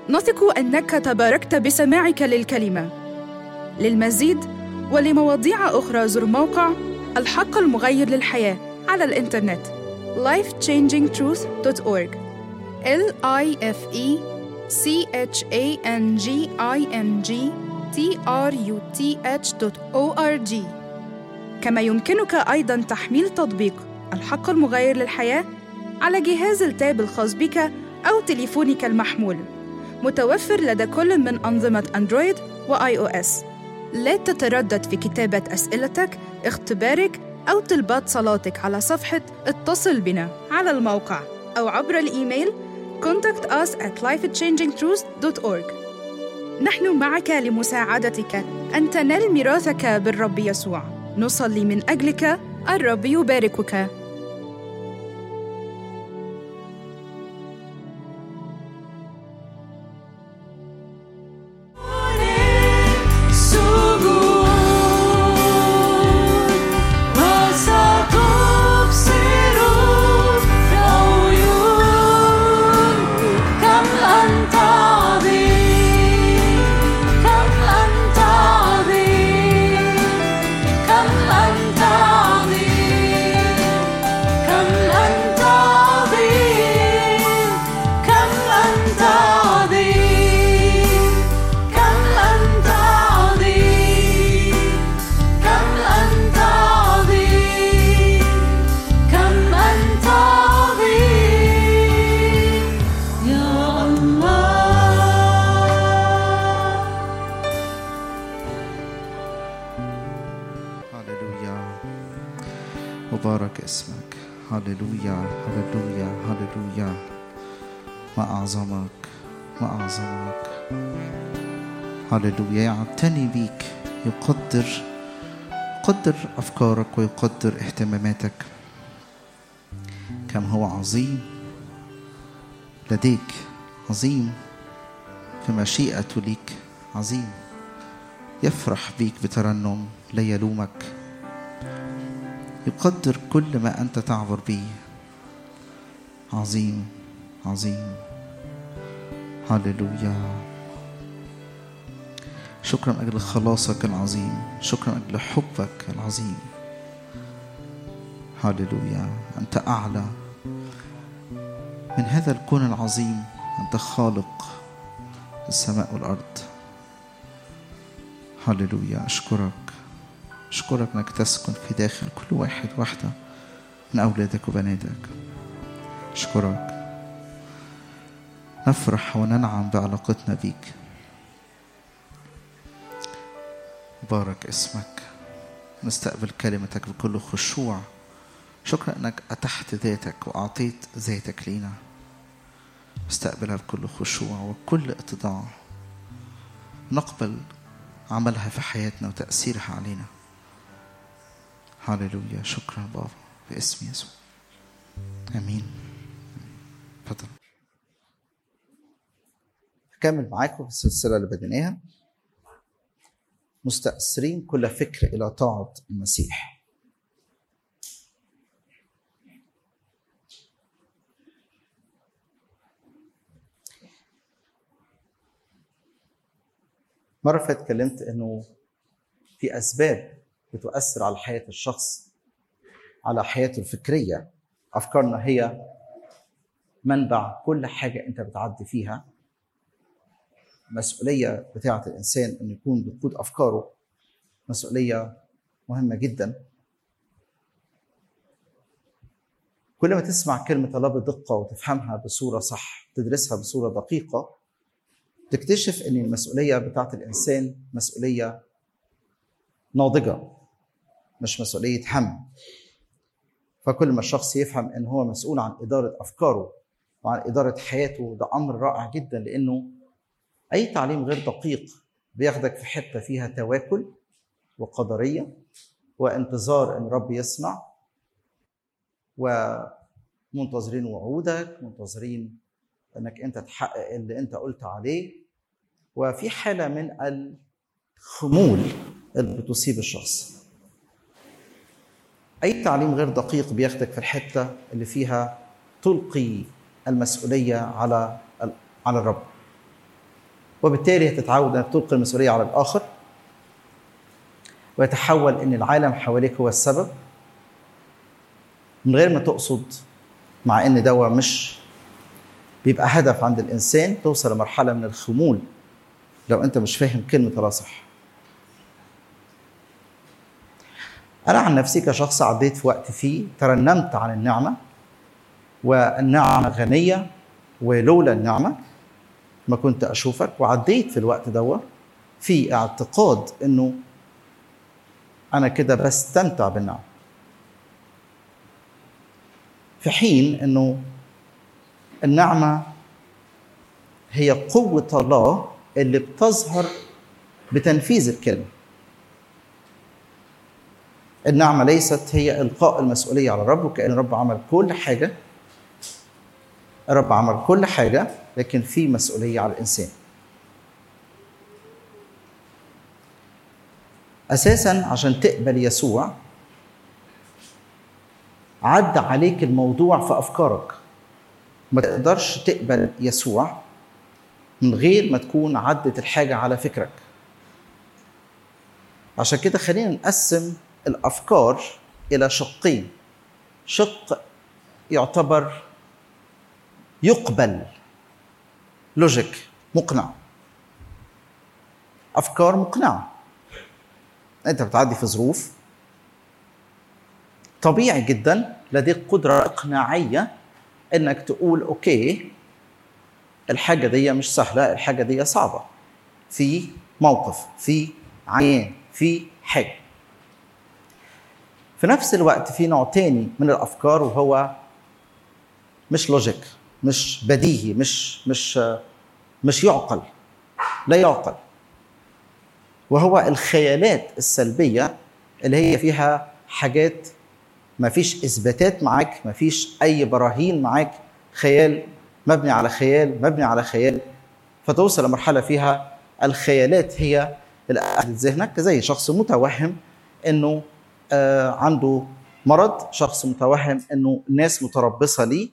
نثق أنك تباركت بسماعك للكلمة للمزيد ولمواضيع أخرى زر موقع الحق المغير للحياة على الإنترنت lifechangingtruth.org l i f e c h a n g i n g t r u t h.org كما يمكنك أيضا تحميل تطبيق الحق المغير للحياة على جهاز التاب الخاص بك أو تليفونك المحمول متوفر لدى كل من أنظمة أندرويد وآي أو إس لا تتردد في كتابة أسئلتك اختبارك أو طلبات صلاتك على صفحة اتصل بنا على الموقع أو عبر الإيميل contact us at lifechangingtruth.org نحن معك لمساعدتك أن تنال ميراثك بالرب يسوع نصلي من أجلك الرب يباركك مبارك اسمك هللويا هللويا هللويا ما أعظمك ما أعظمك هللويا يعتني بيك يقدر يقدر أفكارك ويقدر اهتماماتك كم هو عظيم لديك عظيم في مشيئته ليك عظيم يفرح بيك بترنم لا يلومك يقدر كل ما أنت تعبر به عظيم عظيم هللويا شكرا من أجل خلاصك العظيم شكرا من أجل حبك العظيم هللويا أنت أعلى من هذا الكون العظيم أنت خالق السماء والأرض هللويا أشكرك أشكرك أنك تسكن في داخل كل واحد واحدة من أولادك وبناتك أشكرك نفرح وننعم بعلاقتنا بيك بارك اسمك نستقبل كلمتك بكل خشوع شكرا انك اتحت ذاتك واعطيت ذاتك لينا استقبلها بكل خشوع وكل اتضاع نقبل عملها في حياتنا وتأثيرها علينا هللويا شكرا بابا باسم يسوع امين اتفضل هكمل معاكم في السلسله اللي بديناها مستأثرين كل فكر الى طاعه المسيح مرة فاتت اتكلمت انه في اسباب بتؤثر على حياة الشخص على حياته الفكرية أفكارنا هي منبع كل حاجة أنت بتعدي فيها مسؤولية بتاعة الإنسان أن يكون بيقود أفكاره مسؤولية مهمة جدا كل ما تسمع كلمة الله بدقة وتفهمها بصورة صح تدرسها بصورة دقيقة تكتشف أن المسؤولية بتاعة الإنسان مسؤولية ناضجة مش مسؤولية هم فكل ما الشخص يفهم ان هو مسؤول عن اداره افكاره وعن اداره حياته ده امر رائع جدا لانه اي تعليم غير دقيق بياخدك في حته فيها تواكل وقدريه وانتظار ان رب يسمع ومنتظرين وعودك منتظرين انك انت تحقق اللي انت قلت عليه وفي حاله من الخمول اللي بتصيب الشخص اي تعليم غير دقيق بياخدك في الحته اللي فيها تلقي المسؤوليه على على الرب وبالتالي هتتعود انك تلقي المسؤوليه على الاخر ويتحول ان العالم حواليك هو السبب من غير ما تقصد مع ان دوا مش بيبقى هدف عند الانسان توصل لمرحله من الخمول لو انت مش فاهم كلمه الله صح انا عن نفسي كشخص عديت في وقت فيه ترنمت عن النعمه والنعمه غنيه ولولا النعمه ما كنت اشوفك وعديت في الوقت دوت في اعتقاد انه انا كده بستمتع بالنعمه في حين انه النعمه هي قوه الله اللي بتظهر بتنفيذ الكلمه النعمه ليست هي القاء المسؤوليه على الرب وكان الرب عمل كل حاجه الرب عمل كل حاجه لكن في مسؤوليه على الانسان اساسا عشان تقبل يسوع عدى عليك الموضوع في افكارك ما تقدرش تقبل يسوع من غير ما تكون عدت الحاجه على فكرك عشان كده خلينا نقسم الافكار الى شقين شق يعتبر يقبل لوجيك مقنع افكار مقنعه انت بتعدي في ظروف طبيعي جدا لديك قدره اقناعيه انك تقول اوكي الحاجه دي مش سهله الحاجه دي صعبه في موقف في عيان في حاجه في نفس الوقت في نوع تاني من الافكار وهو مش لوجيك مش بديهي مش مش مش يعقل لا يعقل وهو الخيالات السلبيه اللي هي فيها حاجات ما فيش اثباتات معاك ما فيش اي براهين معاك خيال مبني على خيال مبني على خيال فتوصل لمرحله فيها الخيالات هي اللي قاعدة ذهنك زي شخص متوهم انه آه عنده مرض شخص متوهم انه الناس متربصه ليه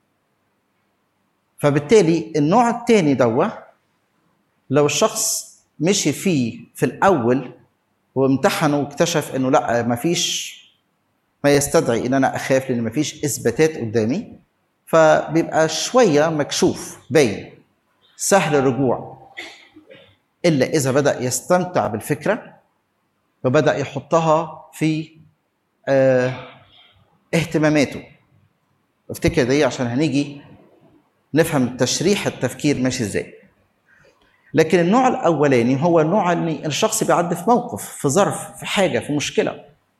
فبالتالي النوع الثاني دوا لو الشخص مشي فيه في الاول وامتحنه واكتشف انه لا ما فيش ما يستدعي ان انا اخاف لان ما فيش اثباتات قدامي فبيبقى شويه مكشوف باين سهل الرجوع الا اذا بدا يستمتع بالفكره وبدا يحطها في آه اهتماماته افتكر دي عشان هنيجي نفهم تشريح التفكير ماشي ازاي لكن النوع الاولاني هو النوع اللي الشخص بيعدي في موقف في ظرف في حاجه في مشكله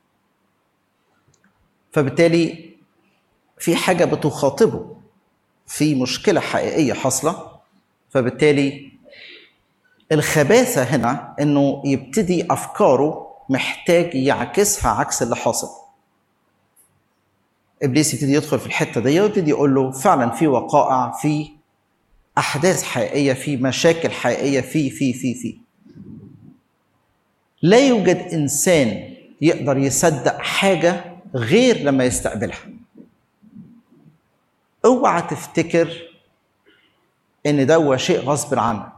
فبالتالي في حاجه بتخاطبه في مشكله حقيقيه حاصله فبالتالي الخباثه هنا انه يبتدي افكاره محتاج يعكسها عكس اللي حاصل ابليس يبتدي يدخل في الحته دي ويبتدي يقول له فعلا في وقائع في احداث حقيقيه في مشاكل حقيقيه في في في في لا يوجد انسان يقدر يصدق حاجه غير لما يستقبلها اوعى تفتكر ان ده شيء غصب عنك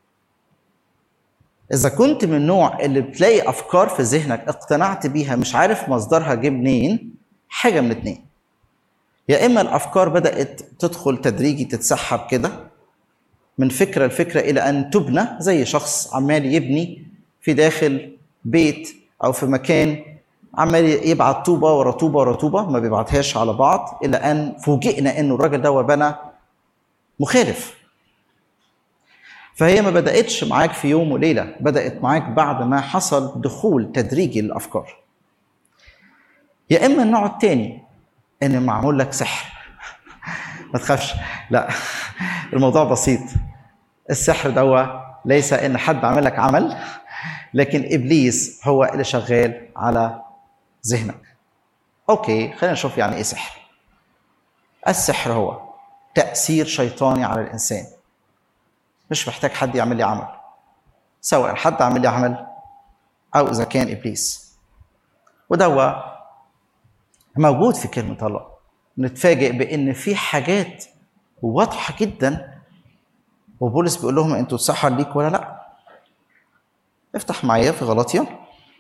اذا كنت من النوع اللي بتلاقي افكار في ذهنك اقتنعت بيها مش عارف مصدرها جه منين حاجه من اتنين يا اما الافكار بدات تدخل تدريجي تتسحب كده من فكره لفكره الى ان تبنى زي شخص عمال يبني في داخل بيت او في مكان عمال يبعت طوبه ورا طوبه ورا طوبه ما بيبعتهاش على بعض الى ان فوجئنا انه الراجل ده بنى مخالف فهي ما بداتش معاك في يوم وليله بدات معاك بعد ما حصل دخول تدريجي للافكار يا اما النوع الثاني ان معمول لك سحر ما تخافش لا الموضوع بسيط السحر دوا ليس ان حد عمل لك عمل لكن ابليس هو اللي شغال على ذهنك اوكي خلينا نشوف يعني ايه سحر السحر هو تاثير شيطاني على الانسان مش محتاج حد يعمل لي عمل سواء حد عمل لي عمل او اذا كان ابليس ودوا موجود في كلمه الله نتفاجئ بان في حاجات واضحه جدا وبولس بيقول لهم انتوا تصحر ليك ولا لا افتح معايا في غلطية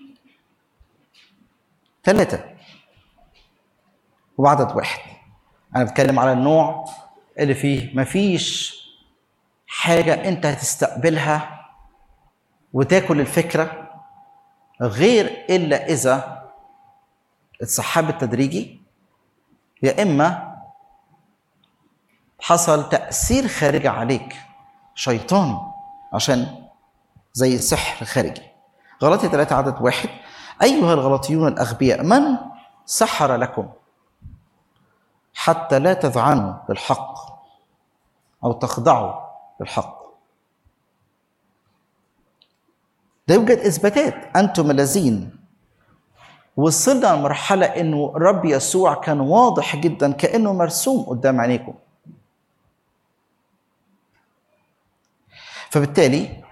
ثلاثة وعدد واحد أنا بتكلم على النوع اللي فيه مفيش حاجة أنت هتستقبلها وتاكل الفكرة غير إلا إذا اتسحبت تدريجي يا إما حصل تأثير خارجي عليك شيطان عشان زي سحر خارجي غلطي ثلاثة عدد واحد أيها الغلطيون الأغبياء من سحر لكم حتى لا تذعنوا للحق أو تخضعوا للحق ده يوجد إثباتات أنتم الذين وصلنا لمرحلة إنه الرب يسوع كان واضح جدا كأنه مرسوم قدام عينيكم فبالتالي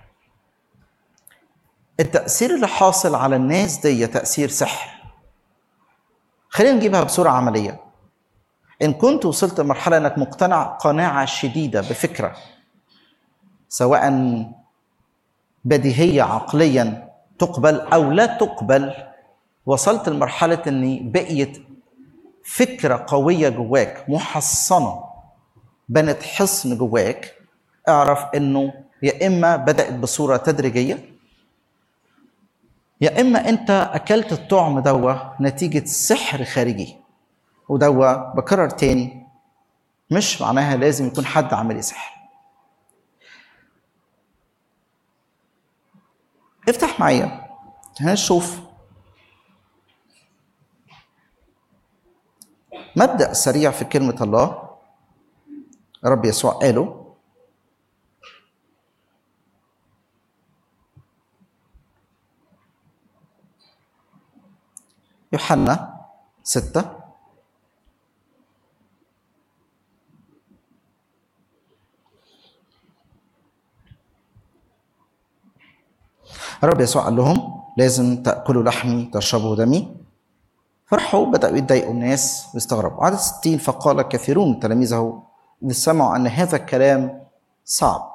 التأثير اللي حاصل على الناس دي تأثير سحر خلينا نجيبها بصورة عملية إن كنت وصلت لمرحلة إنك مقتنع قناعة شديدة بفكرة سواء بديهية عقليا تقبل أو لا تقبل وصلت لمرحلة إن بقيت فكرة قوية جواك محصنة بنت حصن جواك اعرف إنه يا إما بدأت بصورة تدريجية يا إما أنت أكلت الطعم دوا نتيجة سحر خارجي ودوا بكرر تاني مش معناها لازم يكون حد عمل سحر افتح معايا هنشوف مبدأ سريع في كلمة الله رب يسوع قاله يوحنا ستة الرب يسوع قال لهم لازم تأكلوا لحمي تشربوا دمي فرحوا بدأوا يتضايقوا الناس ويستغربوا عدد ستين فقال كثيرون من تلاميذه إذ سمعوا أن هذا الكلام صعب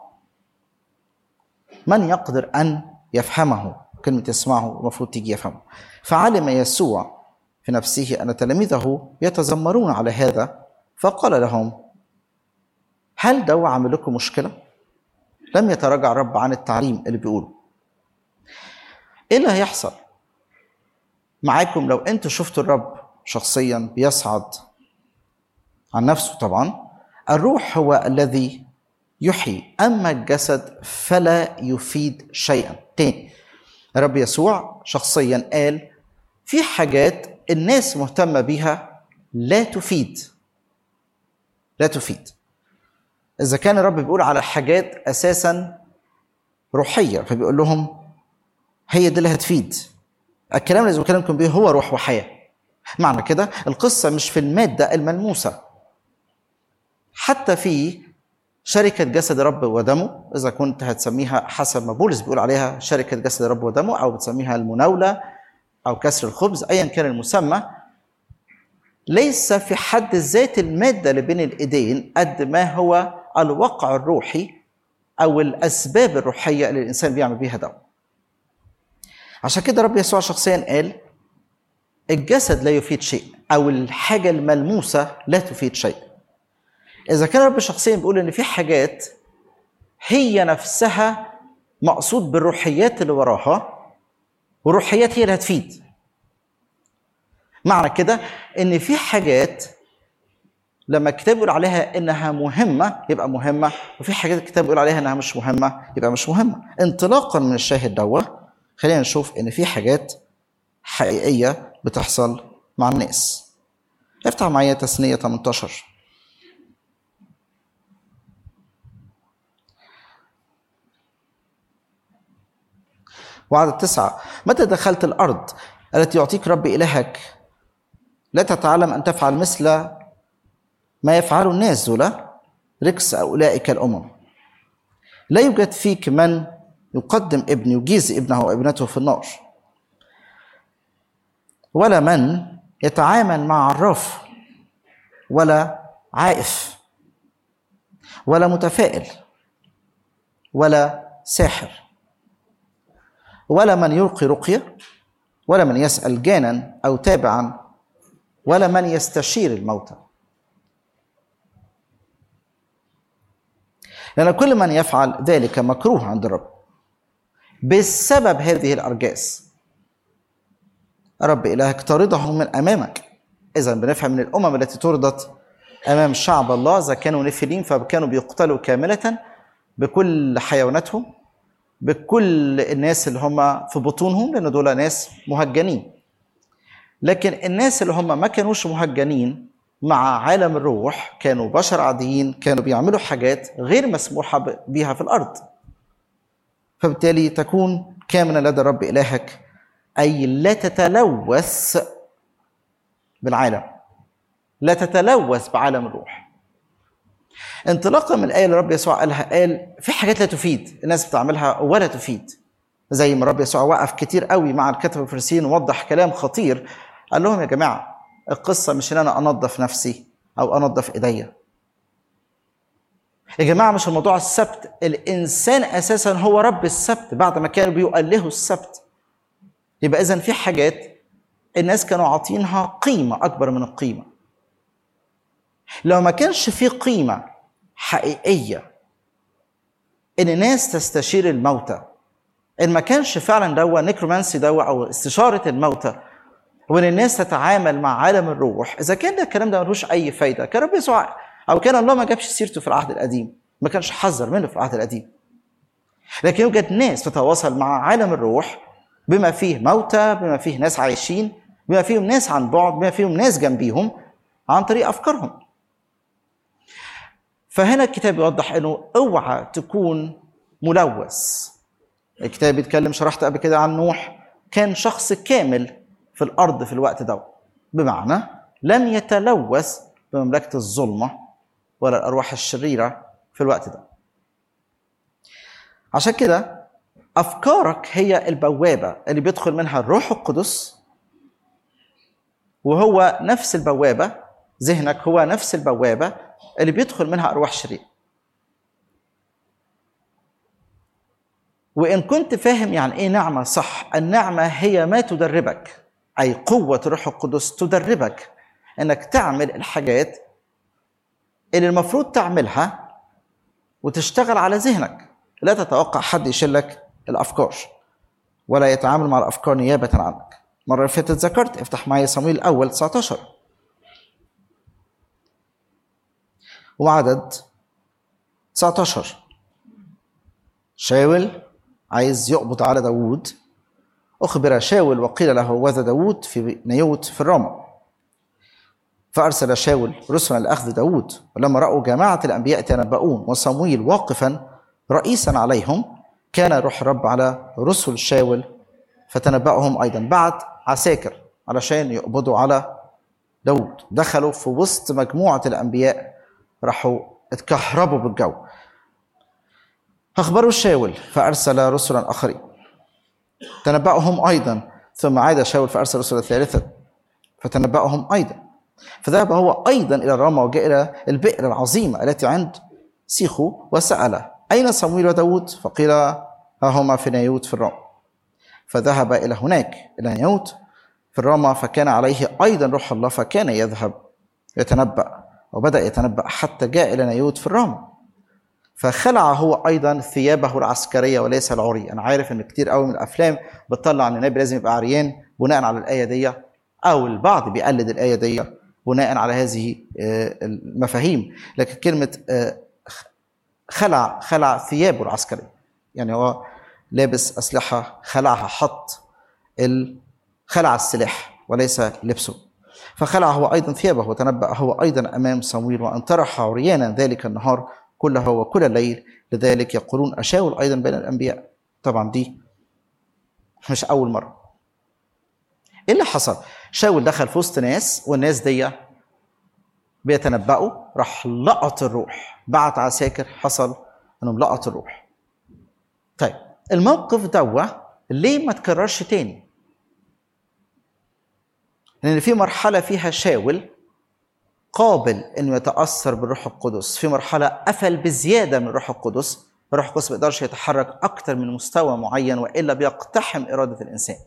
من يقدر أن يفهمه كلمة يسمعه المفروض تيجي يفهمه فعلم يسوع في نفسه أن تلاميذه يتذمرون على هذا فقال لهم هل ده عامل لكم مشكلة؟ لم يتراجع الرب عن التعليم اللي بيقوله ايه اللي هيحصل معاكم لو انتوا شفتوا الرب شخصيا بيصعد عن نفسه طبعا الروح هو الذي يحيي اما الجسد فلا يفيد شيئا تاني الرب يسوع شخصيا قال في حاجات الناس مهتمه بيها لا تفيد لا تفيد اذا كان الرب بيقول على حاجات اساسا روحيه فبيقول لهم هي دي اللي هتفيد الكلام اللي بكلمكم بيه هو روح وحياه معنى كده القصه مش في الماده الملموسه حتى في شركة جسد رب ودمه إذا كنت هتسميها حسب ما بولس بيقول عليها شركة جسد رب ودمه أو بتسميها المناولة أو كسر الخبز أيا كان المسمى ليس في حد ذات المادة اللي بين الإيدين قد ما هو الوقع الروحي أو الأسباب الروحية اللي الإنسان بيعمل بيها ده عشان كده رب يسوع شخصيا قال الجسد لا يفيد شيء أو الحاجة الملموسة لا تفيد شيء إذا كان رب شخصيا بيقول إن في حاجات هي نفسها مقصود بالروحيات اللي وراها والروحيات هي اللي هتفيد معنى كده ان في حاجات لما الكتاب يقول عليها انها مهمه يبقى مهمه وفي حاجات الكتاب يقول عليها انها مش مهمه يبقى مش مهمه انطلاقا من الشاهد دوت خلينا نشوف ان في حاجات حقيقيه بتحصل مع الناس افتح معايا تثنيه 18 وعدد تسعة متى دخلت الأرض التي يعطيك رب إلهك لا تتعلم أن تفعل مثل ما يفعل الناس ذولا ركس أولئك الأمم لا يوجد فيك من يقدم ابن يجيز ابنه أو ابنته في النار ولا من يتعامل مع عراف ولا عائف ولا متفائل ولا ساحر ولا من يلقي رقيه ولا من يسال جانا او تابعا ولا من يستشير الموتى لان كل من يفعل ذلك مكروه عند الرب بسبب هذه الارجاس رب الهك طاردهم من امامك اذا بنفهم من الامم التي طردت امام شعب الله اذا كانوا نفلين فكانوا بيقتلوا كامله بكل حيواناتهم بكل الناس اللي هم في بطونهم لان دول ناس مهجنين لكن الناس اللي هم ما كانوش مهجنين مع عالم الروح كانوا بشر عاديين كانوا بيعملوا حاجات غير مسموحة بها في الأرض فبالتالي تكون كامنة لدى الرب إلهك أي لا تتلوث بالعالم لا تتلوث بعالم الروح انطلاقا من الآية اللي الرب يسوع قالها قال في حاجات لا تفيد الناس بتعملها ولا تفيد زي ما الرب يسوع وقف كتير قوي مع الكتب الفريسيين ووضح كلام خطير قال لهم يا جماعة القصة مش ان انا انظف نفسي او انظف ايديا يا جماعة مش الموضوع السبت الإنسان أساسا هو رب السبت بعد ما كانوا بيؤلهوا السبت يبقى إذا في حاجات الناس كانوا عاطينها قيمة أكبر من القيمة لو ما كانش في قيمة حقيقية إن الناس تستشير الموتى إن ما كانش فعلا دوا نيكرومانسي دوا أو استشارة الموتى وإن الناس تتعامل مع عالم الروح إذا كان ده الكلام ده ملوش أي فايدة كان رب يسوع أو كان الله ما جابش سيرته في العهد القديم ما كانش حذر منه في العهد القديم لكن يوجد ناس تتواصل مع عالم الروح بما فيه موتى بما فيه ناس عايشين بما فيهم ناس عن بعد بما فيهم ناس جنبيهم عن طريق افكارهم فهنا الكتاب يوضح انه اوعى تكون ملوث الكتاب بيتكلم شرحت قبل كده عن نوح كان شخص كامل في الارض في الوقت ده بمعنى لم يتلوث بمملكه الظلمه ولا الارواح الشريره في الوقت ده عشان كده افكارك هي البوابه اللي بيدخل منها الروح القدس وهو نفس البوابه ذهنك هو نفس البوابه اللي بيدخل منها ارواح شريره وان كنت فاهم يعني ايه نعمه صح النعمه هي ما تدربك اي قوه الروح القدس تدربك انك تعمل الحاجات اللي المفروض تعملها وتشتغل على ذهنك لا تتوقع حد يشيلك الافكار ولا يتعامل مع الافكار نيابه عنك المره اللي فاتت ذكرت افتح معايا صمويل الاول 19 وعدد 19 شاول عايز يقبض على داوود أخبر شاول وقيل له وذا داوود في نيوت في الرامة فأرسل شاول رسلا لأخذ داوود ولما رأوا جماعة الأنبياء يتنبؤون وصمويل واقفا رئيسا عليهم كان روح الرب على رسل شاول فتنبأهم أيضا بعد عساكر علشان يقبضوا على داوود دخلوا في وسط مجموعة الأنبياء راحوا اتكهربوا بالجو أخبروا شاول فأرسل رسلا آخرين تنبأهم أيضا ثم عاد شاول فأرسل رسلا ثالثا فتنبأهم أيضا فذهب هو أيضا إلى الرامة وجاء إلى البئر العظيمة التي عند سيخو وسأل أين صمويل وداود فقيل ها هما في نيوت في الرام فذهب إلى هناك إلى نيوت في الرامة فكان عليه أيضا روح الله فكان يذهب يتنبأ وبدأ يتنبأ حتى جاء إلى نيوت في الرامة فخلع هو ايضا ثيابه العسكريه وليس العري انا عارف ان كتير قوي من الافلام بتطلع ان النبي لازم يبقى عريان بناء على الايه دي او البعض بيقلد الايه دي بناء على هذه المفاهيم لكن كلمه خلع خلع ثيابه العسكريه يعني هو لابس اسلحه خلعها حط خلع السلاح وليس لبسه فخلع هو ايضا ثيابه وتنبأ هو ايضا امام صمويل وان طرح عريانا ذلك النهار كله وكل الليل لذلك يقولون أشاول أيضا بين الأنبياء طبعا دي مش أول مرة إيه اللي حصل؟ شاول دخل في وسط ناس والناس دي بيتنبأوا راح لقط الروح بعت عساكر حصل انهم لقط الروح طيب الموقف دوا ليه ما تكررش تاني لان في مرحله فيها شاول قابل انه يتاثر بالروح القدس في مرحله قفل بزياده من الروح القدس الروح القدس ما يقدرش يتحرك اكتر من مستوى معين والا بيقتحم اراده الانسان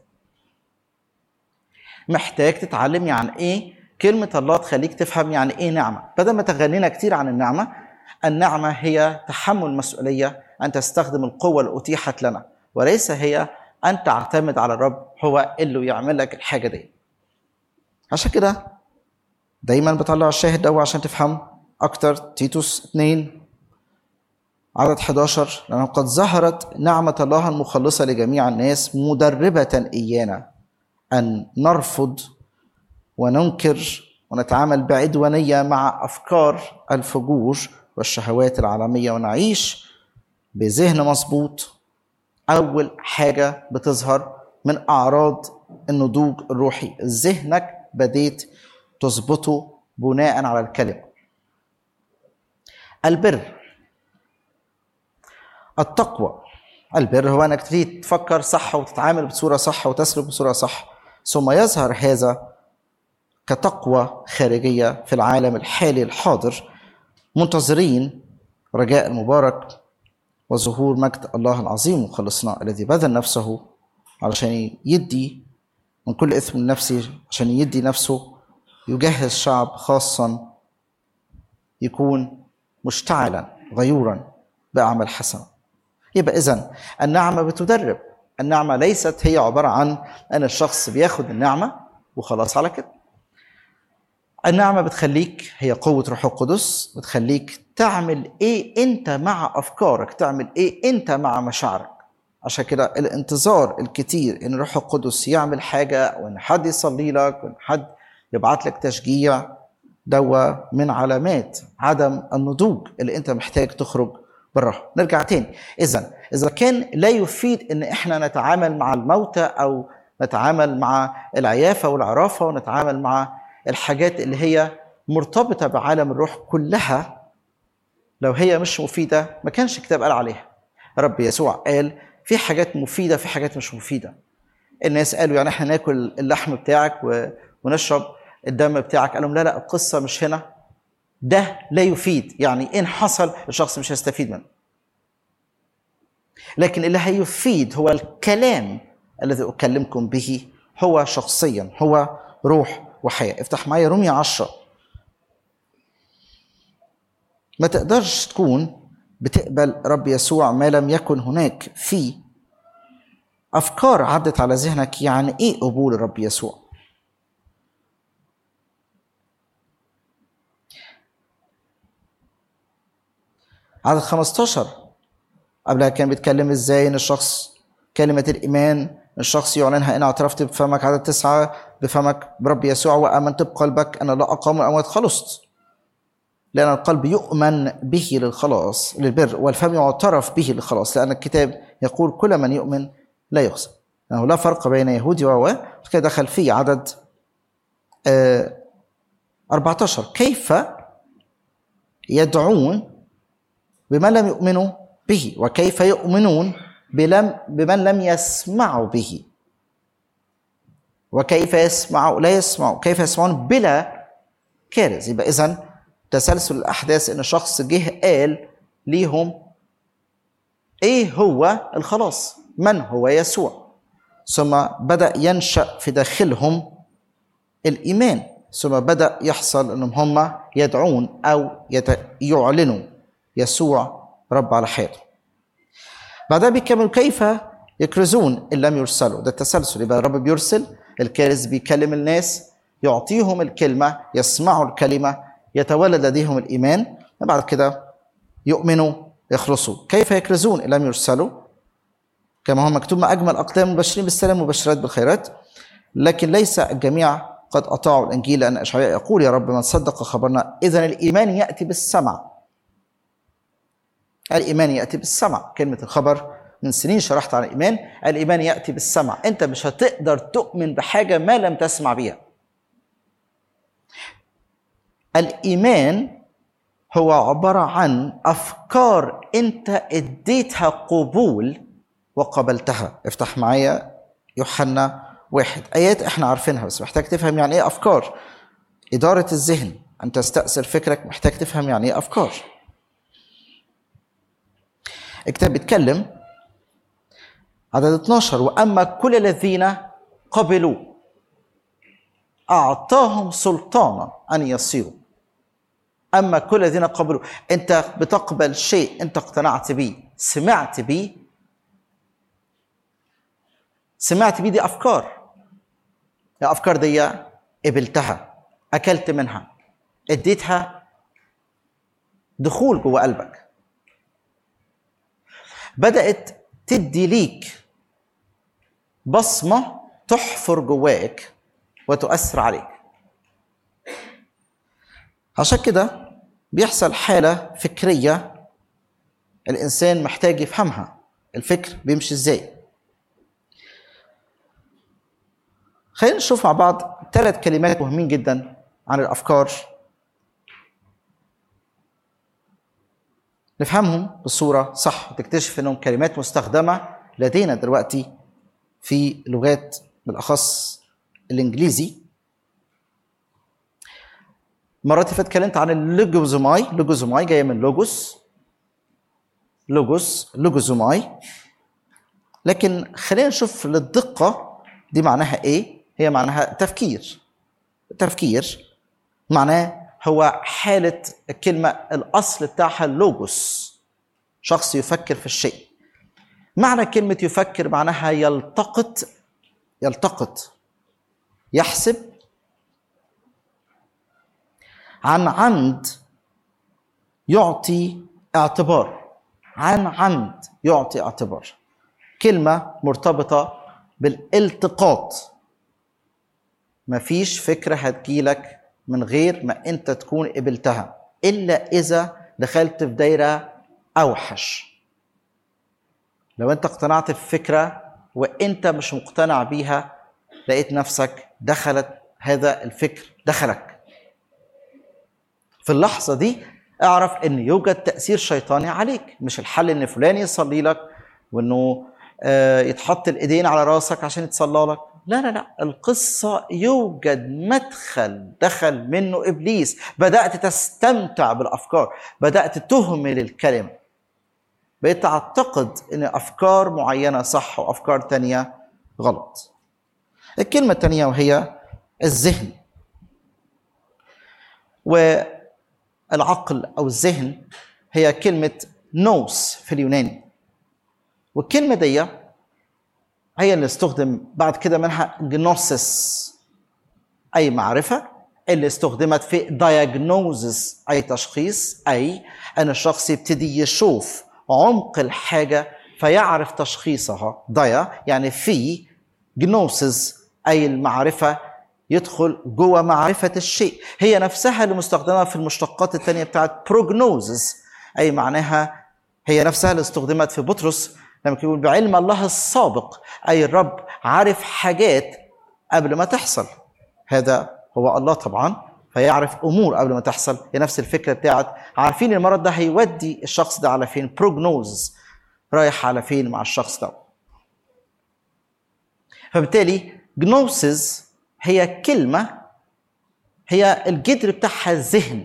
محتاج تتعلم يعني ايه كلمة الله تخليك تفهم يعني ايه نعمة بدل ما تغنينا كتير عن النعمة النعمة هي تحمل مسؤولية أن تستخدم القوة اللي أتيحت لنا وليس هي أن تعتمد على الرب هو اللي يعمل لك الحاجة دي عشان كده دايما بطلع الشاهد ده عشان تفهم أكتر تيتوس 2 عدد 11 لأنه قد ظهرت نعمة الله المخلصة لجميع الناس مدربة إيانا أن نرفض وننكر ونتعامل بعدوانية مع أفكار الفجور والشهوات العالمية ونعيش بذهن مظبوط أول حاجة بتظهر من أعراض النضوج الروحي ذهنك بديت تظبطه بناء على الكلمة البر التقوى البر هو انك تبتدي تفكر صح وتتعامل بصوره صح وتسلك بصوره صح ثم يظهر هذا كتقوى خارجيه في العالم الحالي الحاضر منتظرين رجاء المبارك وظهور مجد الله العظيم مخلصنا الذي بذل نفسه علشان يدي من كل اثم نفسي عشان يدي نفسه يجهز شعب خاصا يكون مشتعلا غيورا باعمال حسنه يبقى اذا النعمه بتدرب النعمه ليست هي عباره عن ان الشخص بياخد النعمه وخلاص على كده النعمه بتخليك هي قوه روح القدس بتخليك تعمل ايه انت مع افكارك تعمل ايه انت مع مشاعرك عشان كده الانتظار الكتير ان روح القدس يعمل حاجه او ان حد يصلي لك وان حد يبعت لك تشجيع دوا من علامات عدم النضوج اللي انت محتاج تخرج براها نرجع تاني اذا اذا كان لا يفيد ان احنا نتعامل مع الموتى او نتعامل مع العيافه والعرافه ونتعامل مع الحاجات اللي هي مرتبطه بعالم الروح كلها لو هي مش مفيده ما كانش الكتاب قال عليها رب يسوع قال في حاجات مفيده في حاجات مش مفيده الناس قالوا يعني احنا ناكل اللحم بتاعك ونشرب الدم بتاعك قال لهم لا لا القصه مش هنا ده لا يفيد يعني ان حصل الشخص مش هيستفيد منه لكن اللي هيفيد هو الكلام الذي اكلمكم به هو شخصيا هو روح وحياه افتح معايا رومية عشرة ما تقدرش تكون بتقبل رب يسوع ما لم يكن هناك في افكار عدت على ذهنك يعني ايه قبول الرب يسوع عدد 15 قبلها كان بيتكلم ازاي ان الشخص كلمة الإيمان الشخص يعلنها إن اعترفت بفمك عدد تسعة بفمك برب يسوع وآمنت بقلبك أنا لا أقام الأموات خلصت لأن القلب يؤمن به للخلاص للبر والفم يعترف به للخلاص لأن الكتاب يقول كل من يؤمن لا يخزى أنه لا فرق بين يهودي و كده دخل فيه عدد آه 14 كيف يدعون بمن لم يؤمنوا به وكيف يؤمنون بلم بمن لم يسمعوا به وكيف يسمعوا لا يسمعوا كيف يسمعون بلا كارث يبقى اذا تسلسل الاحداث ان شخص جه قال ليهم ايه هو الخلاص من هو يسوع ثم بدا ينشا في داخلهم الايمان ثم بدا يحصل انهم هم يدعون او يعلنوا يسوع رب على حياته بعدها بيكمل كيف يكرزون ان لم يرسلوا ده التسلسل يبقى الرب بيرسل الكارز بيكلم الناس يعطيهم الكلمه يسمعوا الكلمه يتولد لديهم الايمان بعد كده يؤمنوا يخلصوا كيف يكرزون ان لم يرسلوا كما هو مكتوب ما اجمل اقدام المبشرين بالسلام مبشرات بالخيرات لكن ليس الجميع قد اطاعوا الانجيل لان اشعياء يقول يا رب من صدق خبرنا اذا الايمان ياتي بالسمع الايمان ياتي بالسمع كلمه الخبر من سنين شرحت عن الايمان الايمان ياتي بالسمع انت مش هتقدر تؤمن بحاجه ما لم تسمع بيها الايمان هو عباره عن افكار انت اديتها قبول وقبلتها افتح معايا يوحنا واحد ايات احنا عارفينها بس محتاج تفهم يعني ايه افكار اداره الذهن ان تستاثر فكرك محتاج تفهم يعني ايه افكار الكتاب بيتكلم عدد 12 واما كل الذين قبلوا اعطاهم سلطانا ان يصيروا اما كل الذين قبلوا انت بتقبل شيء انت اقتنعت به سمعت به سمعت بيه دي افكار الافكار دي قبلتها اكلت منها اديتها دخول جوه قلبك بدات تدي ليك بصمه تحفر جواك وتؤثر عليك عشان كده بيحصل حاله فكريه الانسان محتاج يفهمها الفكر بيمشي ازاي خلينا نشوف مع بعض ثلاث كلمات مهمين جدا عن الافكار نفهمهم بصوره صح وتكتشف انهم كلمات مستخدمه لدينا دلوقتي في لغات بالاخص الانجليزي مرات اللي فاتت اتكلمت عن اللوجوزوماي لوجوزوماي جايه من لوجوس لوجوس لوجوزوماي لكن خلينا نشوف للدقه دي معناها ايه هي معناها تفكير تفكير معناه هو حالة الكلمة الأصل بتاعها اللوجوس شخص يفكر في الشيء معنى كلمة يفكر معناها يلتقط يلتقط يحسب عن عمد يعطي اعتبار عن عمد يعطي اعتبار كلمة مرتبطة بالالتقاط مفيش فكرة هتجيلك من غير ما انت تكون قبلتها الا اذا دخلت في دايره اوحش لو انت اقتنعت بفكره وانت مش مقتنع بيها لقيت نفسك دخلت هذا الفكر دخلك في اللحظه دي اعرف ان يوجد تاثير شيطاني عليك مش الحل ان فلان يصلي لك وانه يتحط الايدين على راسك عشان يتصلى لك لا لا لا القصة يوجد مدخل دخل منه إبليس بدأت تستمتع بالأفكار بدأت تهمل الكلمة بقيت تعتقد أن أفكار معينة صح وأفكار تانية غلط الكلمة التانية وهي الذهن والعقل أو الذهن هي كلمة نوس في اليوناني والكلمة دي هي اللي استخدم بعد كده منها جنوسس أي معرفة اللي استخدمت في diagnosis أي تشخيص أي أن الشخص يبتدي يشوف عمق الحاجة فيعرف تشخيصها ضيا يعني في جنوسس أي المعرفة يدخل جوه معرفة الشيء هي نفسها اللي مستخدمة في المشتقات الثانية بتاعت بروجنوزس أي معناها هي نفسها اللي استخدمت في بطرس لما يقول بعلم الله السابق أي الرب عارف حاجات قبل ما تحصل هذا هو الله طبعا فيعرف امور قبل ما تحصل هي نفس الفكره بتاعت عارفين المرض ده هيودي الشخص ده على فين بروجنوز رايح على فين مع الشخص ده فبالتالي جنوسز هي كلمه هي الجذر بتاعها ذهن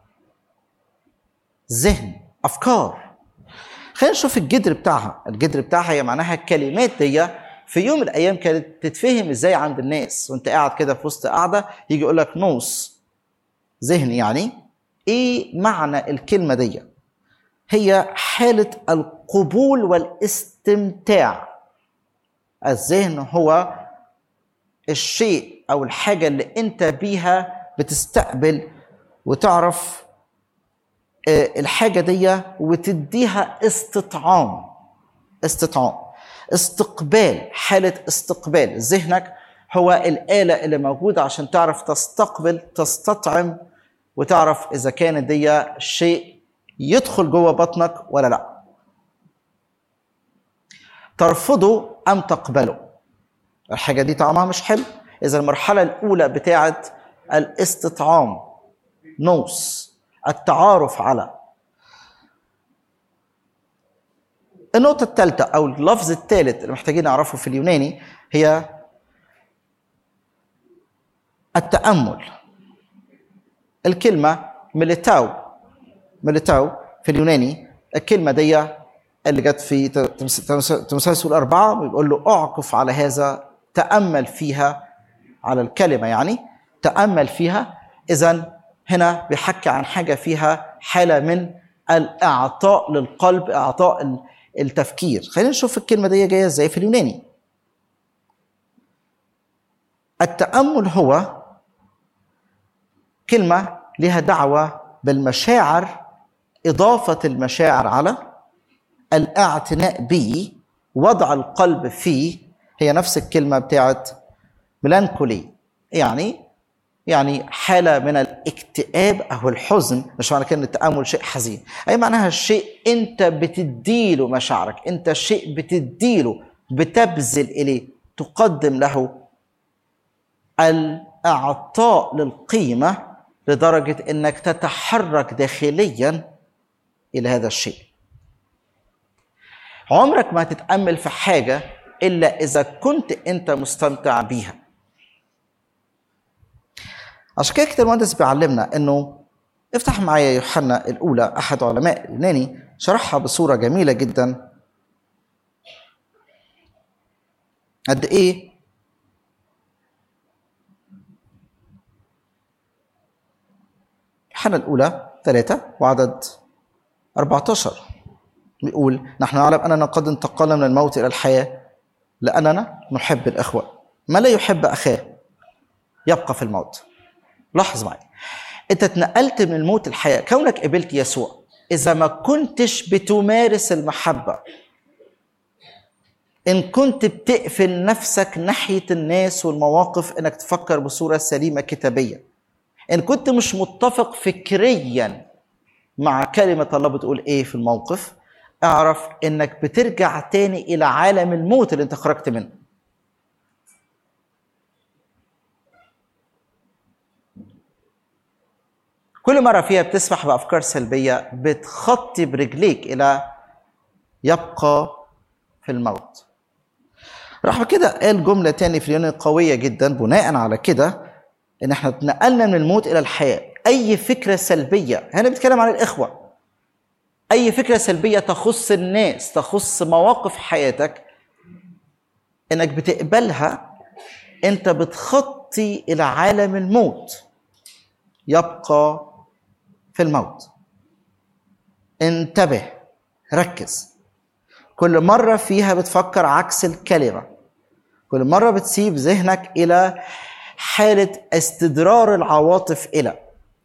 ذهن افكار خلينا نشوف الجذر بتاعها الجذر بتاعها هي معناها الكلمات دي في يوم من الايام كانت تتفهم ازاي عند الناس وانت قاعد كده في وسط قاعده يجي يقول لك نوس ذهن يعني ايه معنى الكلمه دي هي حاله القبول والاستمتاع الذهن هو الشيء او الحاجه اللي انت بيها بتستقبل وتعرف الحاجه دي وتديها استطعام استطعام استقبال حاله استقبال ذهنك هو الآلة اللي موجودة عشان تعرف تستقبل تستطعم وتعرف إذا كانت دي شيء يدخل جوه بطنك ولا لا ترفضه أم تقبله الحاجة دي طعمها مش حلو إذا المرحلة الأولى بتاعت الاستطعام نوس التعارف على النقطة الثالثة أو اللفظ الثالث اللي محتاجين نعرفه في اليوناني هي التأمل الكلمة ميليتاو ميليتاو في اليوناني الكلمة دي اللي جت في تمثال سورة أربعة بيقول له أعكف على هذا تأمل فيها على الكلمة يعني تأمل فيها إذا هنا بيحكي عن حاجة فيها حالة من الإعطاء للقلب إعطاء التفكير خلينا نشوف الكلمة دي جاية إزاي في اليوناني التأمل هو كلمة لها دعوة بالمشاعر إضافة المشاعر على الاعتناء به وضع القلب فيه هي نفس الكلمة بتاعت ملانكولي يعني يعني حالة من الاكتئاب أو الحزن مش معنى كده التأمل شيء حزين أي معناها الشيء أنت بتديله مشاعرك أنت شيء بتديله بتبذل إليه تقدم له الإعطاء للقيمة لدرجة أنك تتحرك داخليا إلى هذا الشيء عمرك ما تتأمل في حاجة إلا إذا كنت أنت مستمتع بيها عشان كده كتاب المهندس بيعلمنا انه افتح معايا يوحنا الاولى احد علماء اليوناني شرحها بصوره جميله جدا قد ايه يوحنا الاولى ثلاثة وعدد 14 بيقول نحن نعلم اننا قد انتقلنا من الموت الى الحياه لاننا نحب الاخوه ما لا يحب اخاه يبقى في الموت لاحظ معي انت اتنقلت من الموت الحياه كونك قبلت يسوع اذا ما كنتش بتمارس المحبه ان كنت بتقفل نفسك ناحيه الناس والمواقف انك تفكر بصوره سليمه كتابيه ان كنت مش متفق فكريا مع كلمه الله بتقول ايه في الموقف اعرف انك بترجع تاني الى عالم الموت اللي انت خرجت منه كل مرة فيها بتسمح بأفكار سلبية بتخطي برجليك إلى يبقى في الموت راح كده قال جملة تاني في اليونان قوية جدا بناء على كده إن احنا اتنقلنا من الموت إلى الحياة أي فكرة سلبية هنا بيتكلم عن الإخوة أي فكرة سلبية تخص الناس تخص مواقف حياتك إنك بتقبلها أنت بتخطي إلى عالم الموت يبقى في الموت انتبه ركز كل مرة فيها بتفكر عكس الكلمة كل مرة بتسيب ذهنك إلى حالة استدرار العواطف إلى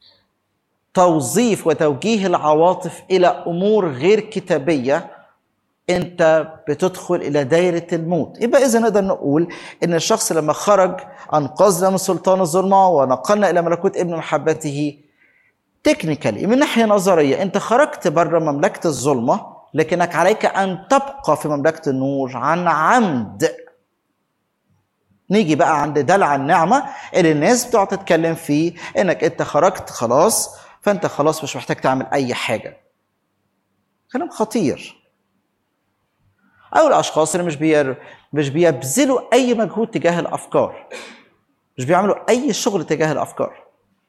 توظيف وتوجيه العواطف إلى أمور غير كتابية أنت بتدخل إلى دايرة الموت يبقى إذا نقدر نقول إن الشخص لما خرج أنقذنا من سلطان الظلمة ونقلنا إلى ملكوت ابن محبته تكنيكالي من ناحيه نظريه انت خرجت بره مملكه الظلمه لكنك عليك ان تبقى في مملكه النور عن عمد نيجي بقى عند دلع النعمه اللي الناس بتقعد تتكلم فيه انك انت خرجت خلاص فانت خلاص مش محتاج تعمل اي حاجه كلام خطير او الاشخاص اللي مش بير مش بيبذلوا اي مجهود تجاه الافكار مش بيعملوا اي شغل تجاه الافكار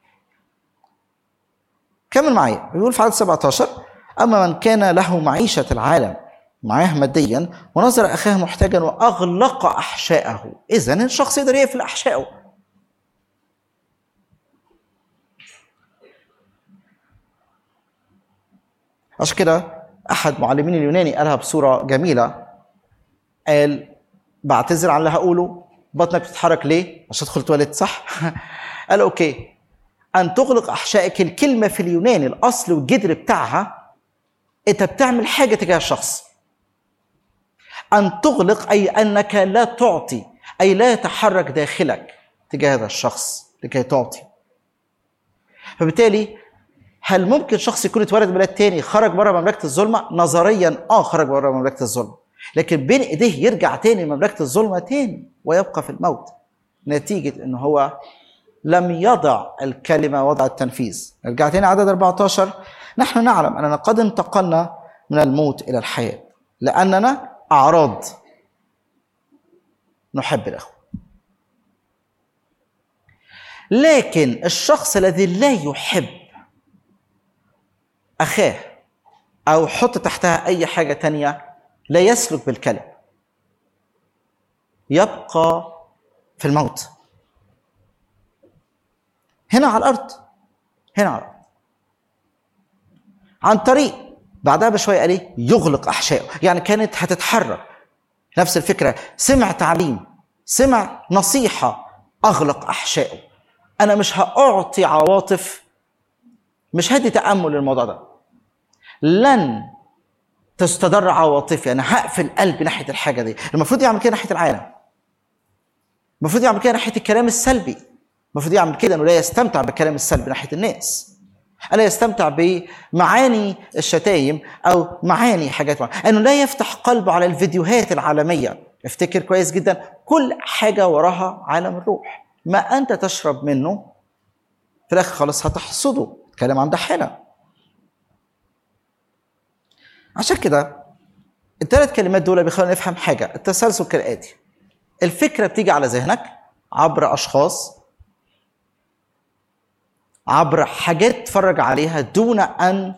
كمل معايا بيقول في عدد 17 اما من كان له معيشه العالم معاه ماديا ونظر اخاه محتاجا واغلق احشائه اذا الشخص يقدر يقفل احشائه عشان كده احد معلمين اليوناني قالها بصوره جميله قال بعتذر عن اللي هقوله بطنك بتتحرك ليه عشان تدخل تواليت صح قال اوكي ان تغلق احشائك الكلمه في اليوناني الاصل والجذر بتاعها انت بتعمل حاجه تجاه الشخص ان تغلق اي انك لا تعطي اي لا يتحرك داخلك تجاه هذا الشخص لكي تعطي فبالتالي هل ممكن شخص يكون اتولد بلاد تاني خرج بره مملكه الظلمه نظريا اه خرج بره مملكه الظلمه لكن بين ايديه يرجع تاني لمملكه الظلمه تاني ويبقى في الموت نتيجه ان هو لم يضع الكلمة وضع التنفيذ نرجع تاني عدد 14 نحن نعلم أننا قد انتقلنا من الموت إلى الحياة لأننا أعراض نحب الأخوة لكن الشخص الذي لا يحب أخاه أو حط تحتها أي حاجة تانية لا يسلك بالكلم يبقى في الموت هنا على الارض هنا على الارض عن طريق بعدها بشويه قال ايه يغلق احشائه يعني كانت هتتحرك نفس الفكره سمع تعليم سمع نصيحه اغلق احشائه انا مش هاعطي عواطف مش هدي تامل للموضوع ده لن تستدر عواطفي انا هقفل قلبي ناحيه الحاجه دي المفروض يعمل كده ناحيه العالم المفروض يعمل كده ناحيه الكلام السلبي المفروض يعمل كده انه لا يستمتع بالكلام السلبي ناحيه الناس الا يستمتع بمعاني الشتايم او معاني حاجات معينة. انه لا يفتح قلبه على الفيديوهات العالميه افتكر كويس جدا كل حاجه وراها عالم الروح ما انت تشرب منه في الاخر خلاص هتحصده الكلام عن ده هنا عشان كده الثلاث كلمات دول بيخلونا نفهم حاجه التسلسل كالاتي الفكره بتيجي على ذهنك عبر اشخاص عبر حاجات تتفرج عليها دون ان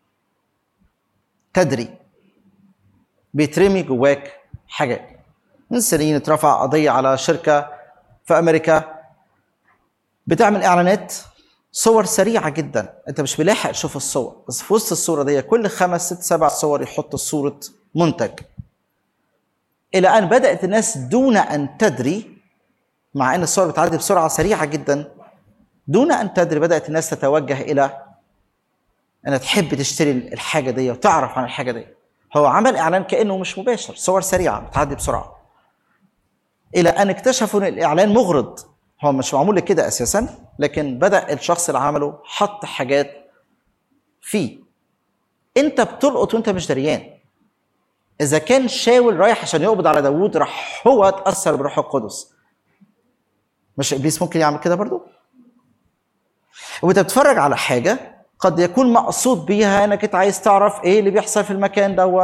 تدري بيترمي جواك حاجات من سنين اترفع قضيه على شركه في امريكا بتعمل اعلانات صور سريعه جدا انت مش ملاحق تشوف الصور بس في وسط الصوره دي كل خمس ست سبع صور يحط صوره منتج الى ان بدات الناس دون ان تدري مع ان الصور بتعدي بسرعه سريعه جدا دون ان تدري بدات الناس تتوجه الى انها تحب تشتري الحاجه دي وتعرف عن الحاجه دي هو عمل اعلان كانه مش مباشر صور سريعه بتعدي بسرعه الى ان اكتشفوا ان الاعلان مغرض هو مش معمول لكده اساسا لكن بدا الشخص اللي عمله حط حاجات فيه انت بتلقط وانت مش دريان اذا كان شاول رايح عشان يقبض على داوود راح هو اتاثر بروح القدس مش ابليس ممكن يعمل كده برضو وانت بتتفرج على حاجه قد يكون مقصود بيها انك انت عايز تعرف ايه اللي بيحصل في المكان دوا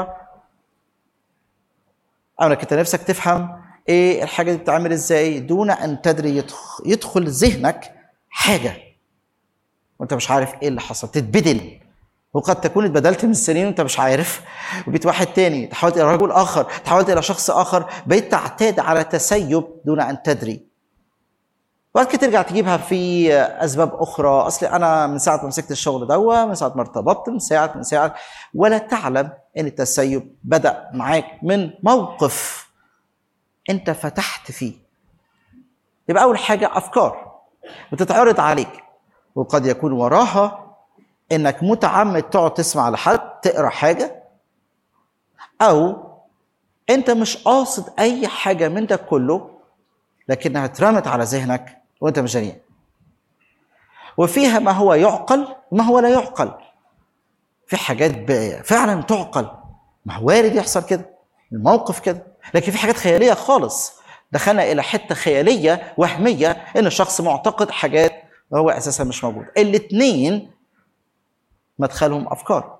او انك انت نفسك تفهم ايه الحاجه دي بتتعمل ازاي دون ان تدري يدخل, يدخل ذهنك حاجه وانت مش عارف ايه اللي حصل تتبدل وقد تكون اتبدلت من سنين وانت مش عارف وبقيت واحد تاني تحولت الى رجل اخر تحولت الى شخص اخر بقيت تعتاد على تسيب دون ان تدري وبعد كده ترجع تجيبها في اسباب اخرى اصل انا من ساعه ما مسكت الشغل دوا من ساعه ما ارتبطت من ساعه من ساعه ولا تعلم ان التسيب بدا معاك من موقف انت فتحت فيه يبقى اول حاجه افكار بتتعرض عليك وقد يكون وراها انك متعمد تقعد تسمع لحد تقرا حاجه او انت مش قاصد اي حاجه من ده كله لكنها اترمت على ذهنك وانت مش دريان وفيها ما هو يعقل وما هو لا يعقل في حاجات فعلا تعقل ما هو وارد يحصل كده الموقف كده لكن في حاجات خياليه خالص دخلنا الى حته خياليه وهميه ان الشخص معتقد حاجات وهو اساسا مش موجود الاثنين مدخلهم افكار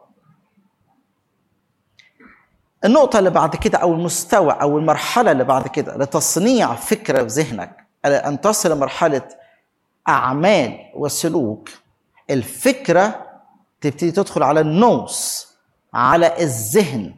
النقطة اللي بعد كده أو المستوى أو المرحلة اللي بعد كده لتصنيع فكرة في ذهنك أن تصل لمرحلة أعمال وسلوك الفكرة تبتدي تدخل على النوس على الذهن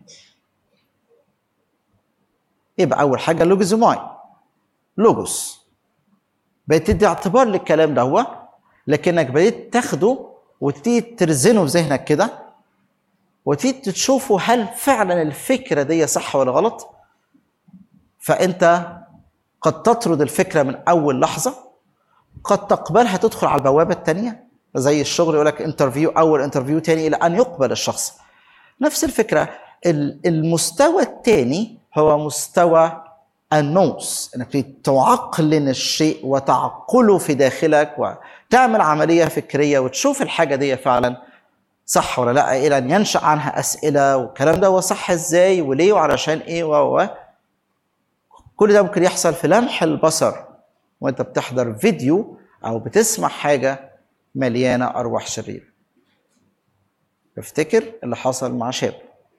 يبقى أول حاجة لوجوزوماي لوجوس بقيت تدي اعتبار للكلام ده هو لكنك بديت تاخده وتبتدي ترزنه في ذهنك كده وتبتدي تشوفوا هل فعلا الفكره دي صح ولا غلط فانت قد تطرد الفكره من اول لحظه قد تقبلها تدخل على البوابه الثانيه زي الشغل يقول لك انترفيو اول انترفيو تاني الى ان يقبل الشخص نفس الفكره المستوى الثاني هو مستوى النوس انك تعقلن الشيء وتعقله في داخلك وتعمل عمليه فكريه وتشوف الحاجه دي فعلا صح ولا لا الى ان ينشا عنها اسئله والكلام ده هو صح ازاي وليه وعلشان ايه و كل ده ممكن يحصل في لمح البصر وانت بتحضر فيديو او بتسمع حاجه مليانه ارواح شريره افتكر اللي حصل مع شاب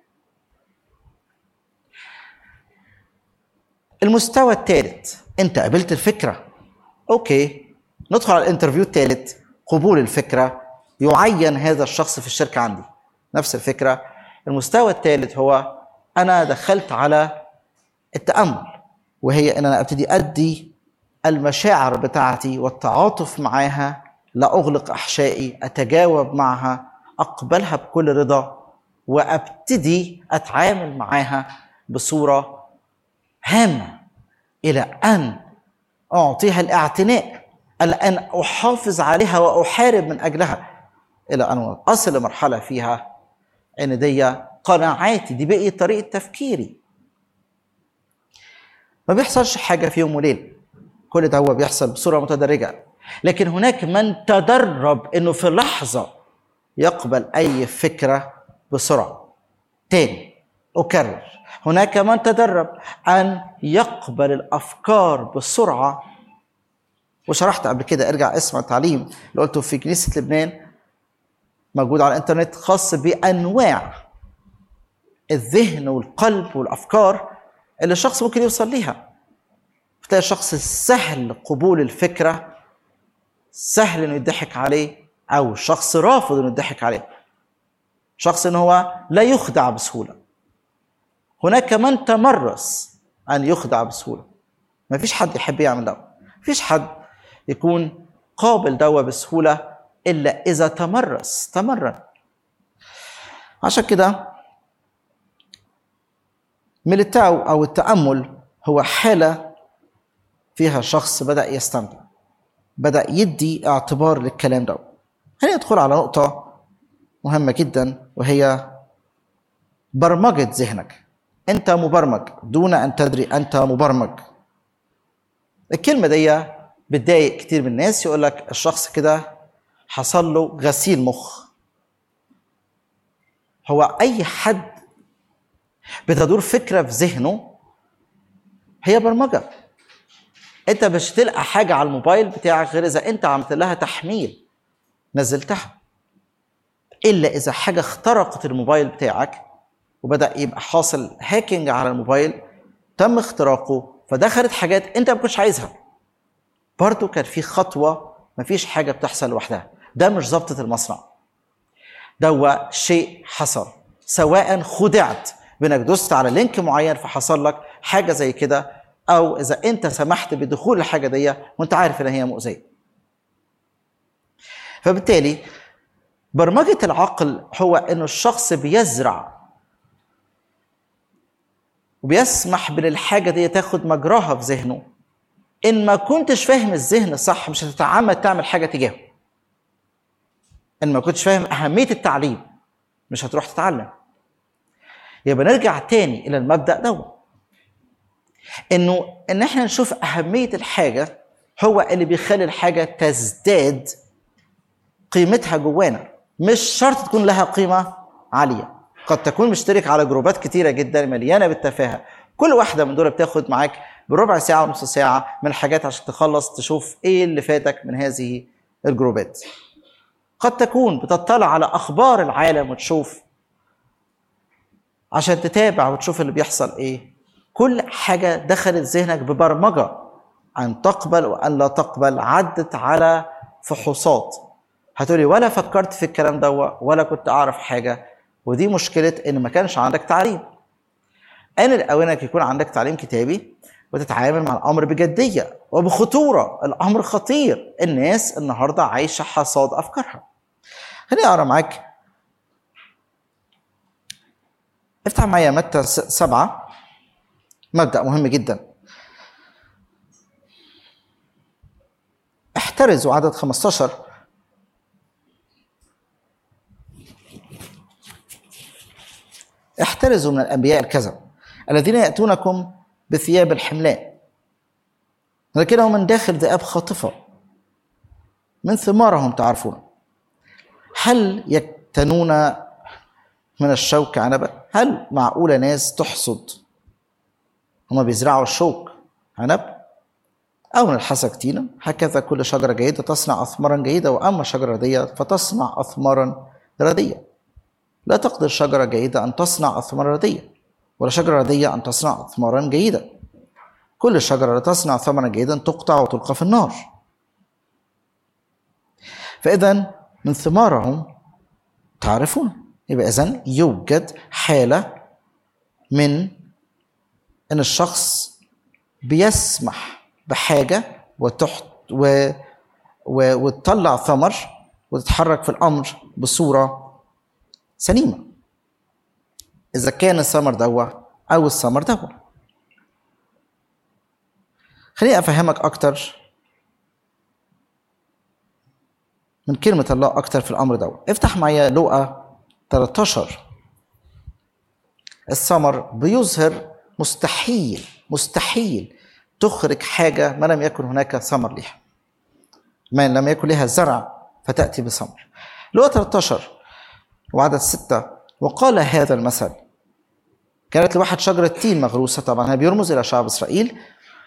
المستوى الثالث انت قبلت الفكره اوكي ندخل على الانترفيو الثالث قبول الفكره يعين هذا الشخص في الشركه عندي نفس الفكره المستوى الثالث هو انا دخلت على التامل وهي ان انا ابتدي ادي المشاعر بتاعتي والتعاطف معاها لا اغلق احشائي اتجاوب معها اقبلها بكل رضا وابتدي اتعامل معاها بصوره هامه الى ان اعطيها الاعتناء الى ان احافظ عليها واحارب من اجلها الى ان اصل لمرحله فيها ان دي قناعاتي دي بقيت طريقه تفكيري ما بيحصلش حاجه في يوم وليله كل ده هو بيحصل بصوره متدرجه لكن هناك من تدرب انه في لحظه يقبل اي فكره بسرعه تاني اكرر هناك من تدرب ان يقبل الافكار بسرعه وشرحت قبل كده ارجع اسمع التعليم اللي قلته في كنيسه لبنان موجود على الانترنت خاص بانواع الذهن والقلب والافكار اللي الشخص ممكن يوصل ليها بتلاقي الشخص سهل قبول الفكره سهل انه يضحك عليه او شخص رافض انه يضحك عليه شخص ان هو لا يخدع بسهوله هناك من تمرس ان يخدع بسهوله ما فيش حد يحب يعمل ده ما فيش حد يكون قابل دوا بسهوله الا اذا تمرس تمرن عشان كده ميليتاو او التامل هو حاله فيها شخص بدا يستمتع بدا يدي اعتبار للكلام ده خلينا ندخل على نقطه مهمه جدا وهي برمجه ذهنك انت مبرمج دون ان تدري انت مبرمج الكلمه دي بتضايق كتير من الناس يقول لك الشخص كده حصل له غسيل مخ هو اي حد بتدور فكره في ذهنه هي برمجه انت مش تلقى حاجه على الموبايل بتاعك غير اذا انت عملت لها تحميل نزلتها الا اذا حاجه اخترقت الموبايل بتاعك وبدا يبقى حاصل هاكينج على الموبايل تم اختراقه فدخلت حاجات انت ما كنتش عايزها برضو كان في خطوه مفيش حاجه بتحصل لوحدها ده مش ظبطه المصنع ده هو شيء حصل سواء خدعت بانك دوست على لينك معين فحصل لك حاجه زي كده او اذا انت سمحت بدخول الحاجه دي وانت عارف ان هي مؤذيه فبالتالي برمجه العقل هو انه الشخص بيزرع وبيسمح بان الحاجه دي تاخد مجراها في ذهنه ان ما كنتش فاهم الذهن صح مش هتتعمد تعمل حاجه تجاهه ان ما كنتش فاهم اهميه التعليم مش هتروح تتعلم يبقى نرجع تاني الى المبدا ده انه ان احنا نشوف اهميه الحاجه هو اللي بيخلي الحاجه تزداد قيمتها جوانا مش شرط تكون لها قيمه عاليه قد تكون مشترك على جروبات كتيره جدا مليانه بالتفاهه كل واحده من دول بتاخد معاك بربع ساعه ونص ساعه من الحاجات عشان تخلص تشوف ايه اللي فاتك من هذه الجروبات قد تكون بتطلع على اخبار العالم وتشوف عشان تتابع وتشوف اللي بيحصل ايه كل حاجه دخلت ذهنك ببرمجه ان تقبل وان لا تقبل عدت على فحوصات هتقولي ولا فكرت في الكلام ده ولا كنت اعرف حاجه ودي مشكله ان ما كانش عندك تعليم ان الاوان انك يكون عندك تعليم كتابي وتتعامل مع الامر بجديه وبخطوره الامر خطير الناس النهارده عايشه حصاد افكارها خليني اقرا معاك افتح معايا متى سبعة مبدأ مهم جدا احترزوا عدد 15 احترزوا من الأنبياء الكذب الذين يأتونكم بثياب الحملان لكنهم من داخل ذئاب خاطفة من ثمارهم تعرفون هل يكتنون من الشوك عنبا هل معقولة ناس تحصد هما بيزرعوا الشوك عنب أو من الحسك تينا هكذا كل شجرة جيدة تصنع أثمارا جيدة وأما شجرة ردية فتصنع أثمارا ردية لا تقدر شجرة جيدة أن تصنع أثمارا ردية ولا شجرة ردية أن تصنع أثمارا جيدة كل شجرة لا تصنع ثمرا جيدا تقطع وتلقى في النار فإذا من ثمارهم تعرفون يبقى إذا يوجد حالة من ان الشخص بيسمح بحاجه وتحت و... و... وتطلع ثمر وتتحرك في الامر بصوره سليمه اذا كان الثمر دوا او الثمر دوا خليني افهمك اكتر من كلمة الله أكتر في الأمر ده افتح معايا لوقا 13 الثمر بيظهر مستحيل مستحيل تخرج حاجة ما لم يكن هناك ثمر لها ما لم يكن لها زرع فتأتي بثمر لوقا 13 وعدد ستة وقال هذا المثل كانت لواحد شجرة تين مغروسة طبعا هذا بيرمز إلى شعب إسرائيل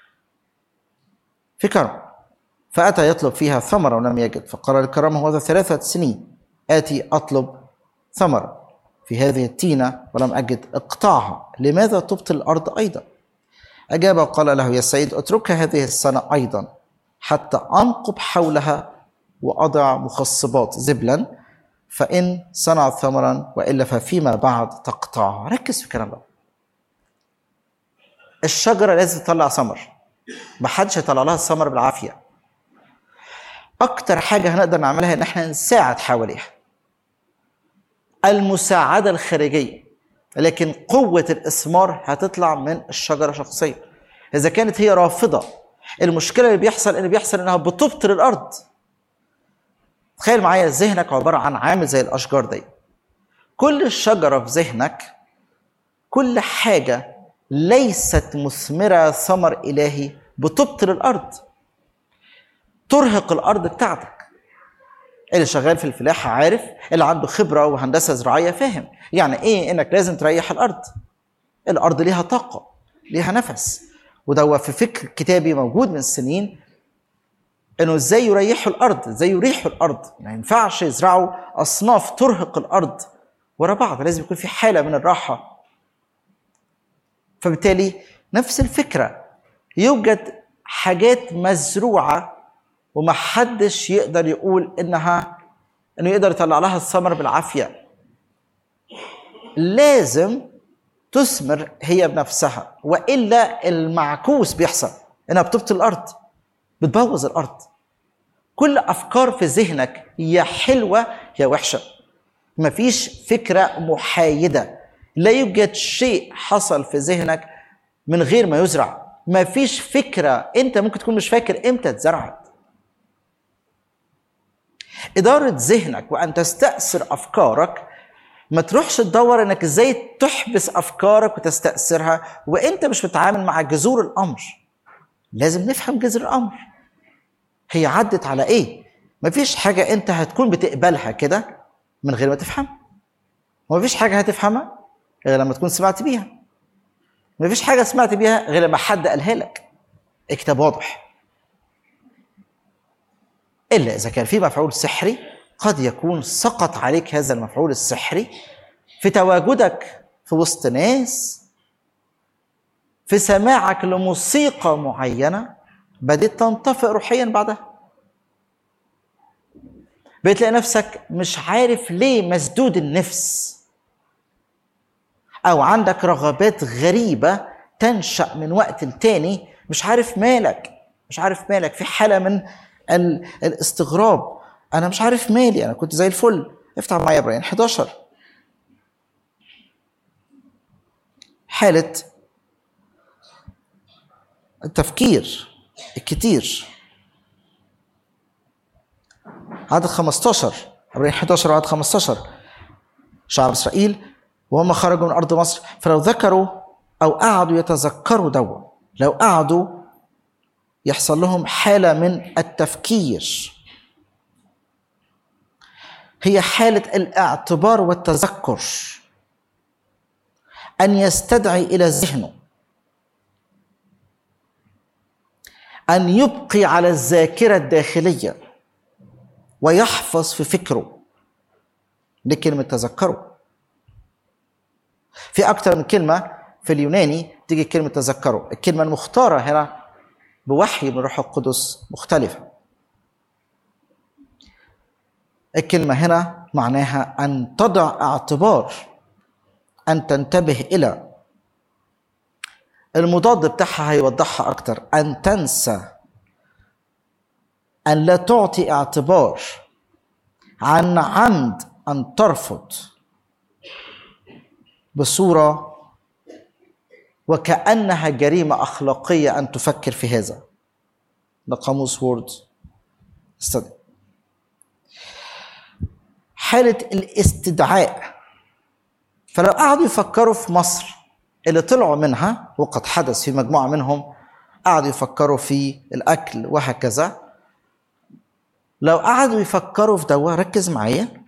في كرم فأتى يطلب فيها ثمرة ولم يجد فقال الكرم هذا ثلاثة سنين آتي أطلب ثمرة في هذه التينة ولم أجد اقطعها لماذا تبطل الأرض أيضا أجاب وقال له يا سيد اتركها هذه السنة أيضا حتى أنقب حولها وأضع مخصبات زبلا فإن صنعت ثمرا وإلا ففيما بعد تقطعها ركز في الكلام ده الشجرة لازم تطلع ثمر محدش هيطلع لها الثمر بالعافية أكتر حاجة هنقدر نعملها إن احنا نساعد حواليها المساعدة الخارجية لكن قوة الإثمار هتطلع من الشجرة شخصيا إذا كانت هي رافضة المشكلة اللي بيحصل إن بيحصل إنها بتبطل الأرض تخيل معايا ذهنك عبارة عن عامل زي الأشجار دي كل الشجرة في ذهنك كل حاجة ليست مثمرة ثمر إلهي بتبطل الأرض ترهق الأرض بتاعتك اللي شغال في الفلاحة عارف اللي عنده خبرة وهندسة زراعية فاهم يعني إيه إنك لازم تريح الأرض الأرض ليها طاقة ليها نفس وده في فكر كتابي موجود من سنين انه ازاي يريحوا الارض ازاي يريحوا الارض ما ينفعش يزرعوا اصناف ترهق الارض ورا بعض لازم يكون في حاله من الراحه فبالتالي نفس الفكره يوجد حاجات مزروعه ومحدش يقدر يقول انها انه يقدر يطلع لها الثمر بالعافيه لازم تثمر هي بنفسها والا المعكوس بيحصل انها بتبطل الارض بتبوظ الارض كل افكار في ذهنك يا حلوه يا وحشه مفيش فكره محايده لا يوجد شيء حصل في ذهنك من غير ما يزرع مفيش فكره انت ممكن تكون مش فاكر امتى اتزرعت اداره ذهنك وان تستاثر افكارك ما تروحش تدور انك ازاي تحبس افكارك وتستاثرها وانت مش بتتعامل مع جذور الامر لازم نفهم جذر الامر هي عدت على ايه مفيش حاجة انت هتكون بتقبلها كده من غير ما تفهم ومفيش حاجة هتفهمها غير لما تكون سمعت بيها مفيش حاجة سمعت بيها غير لما حد قالها لك الكتاب واضح إلا إذا كان في مفعول سحري قد يكون سقط عليك هذا المفعول السحري في تواجدك في وسط ناس في سماعك لموسيقى معينه بديت تنطفئ روحيا بعدها بتلاقي نفسك مش عارف ليه مسدود النفس او عندك رغبات غريبه تنشا من وقت لتاني مش عارف مالك مش عارف مالك في حاله من الاستغراب انا مش عارف مالي انا كنت زي الفل افتح معايا ابراهيم 11 حاله التفكير الكتير عدد 15 ابراهيم 11 وعدد 15 شعب اسرائيل وهم خرجوا من ارض مصر فلو ذكروا او قعدوا يتذكروا دوا لو قعدوا يحصل لهم حاله من التفكير هي حاله الاعتبار والتذكر ان يستدعي الى ذهنه ان يبقي على الذاكره الداخليه ويحفظ في فكره دي كلمه تذكره في اكتر من كلمه في اليوناني تيجي كلمه تذكره الكلمه المختاره هنا بوحي من الروح القدس مختلفه الكلمه هنا معناها ان تضع اعتبار ان تنتبه الى المضاد بتاعها هيوضحها اكتر ان تنسى ان لا تعطي اعتبار عن عمد ان ترفض بصوره وكانها جريمه اخلاقيه ان تفكر في هذا ده قاموس وورد استدي حاله الاستدعاء فلو قعدوا يفكروا في مصر اللي طلعوا منها وقد حدث في مجموعه منهم قعدوا يفكروا في الاكل وهكذا لو قعدوا يفكروا في دوا ركز معايا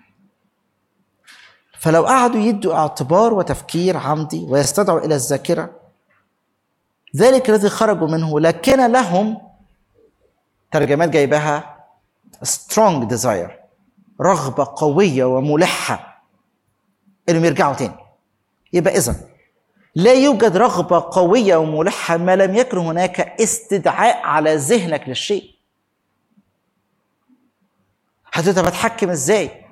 فلو قعدوا يدوا اعتبار وتفكير عمدي ويستدعوا الى الذاكره ذلك الذي خرجوا منه لكن لهم ترجمات جايباها strong desire رغبة قوية وملحة انهم يرجعوا تاني يبقى اذا لا يوجد رغبة قوية وملحة ما لم يكن هناك استدعاء على ذهنك للشيء حضرتك بتحكم ازاي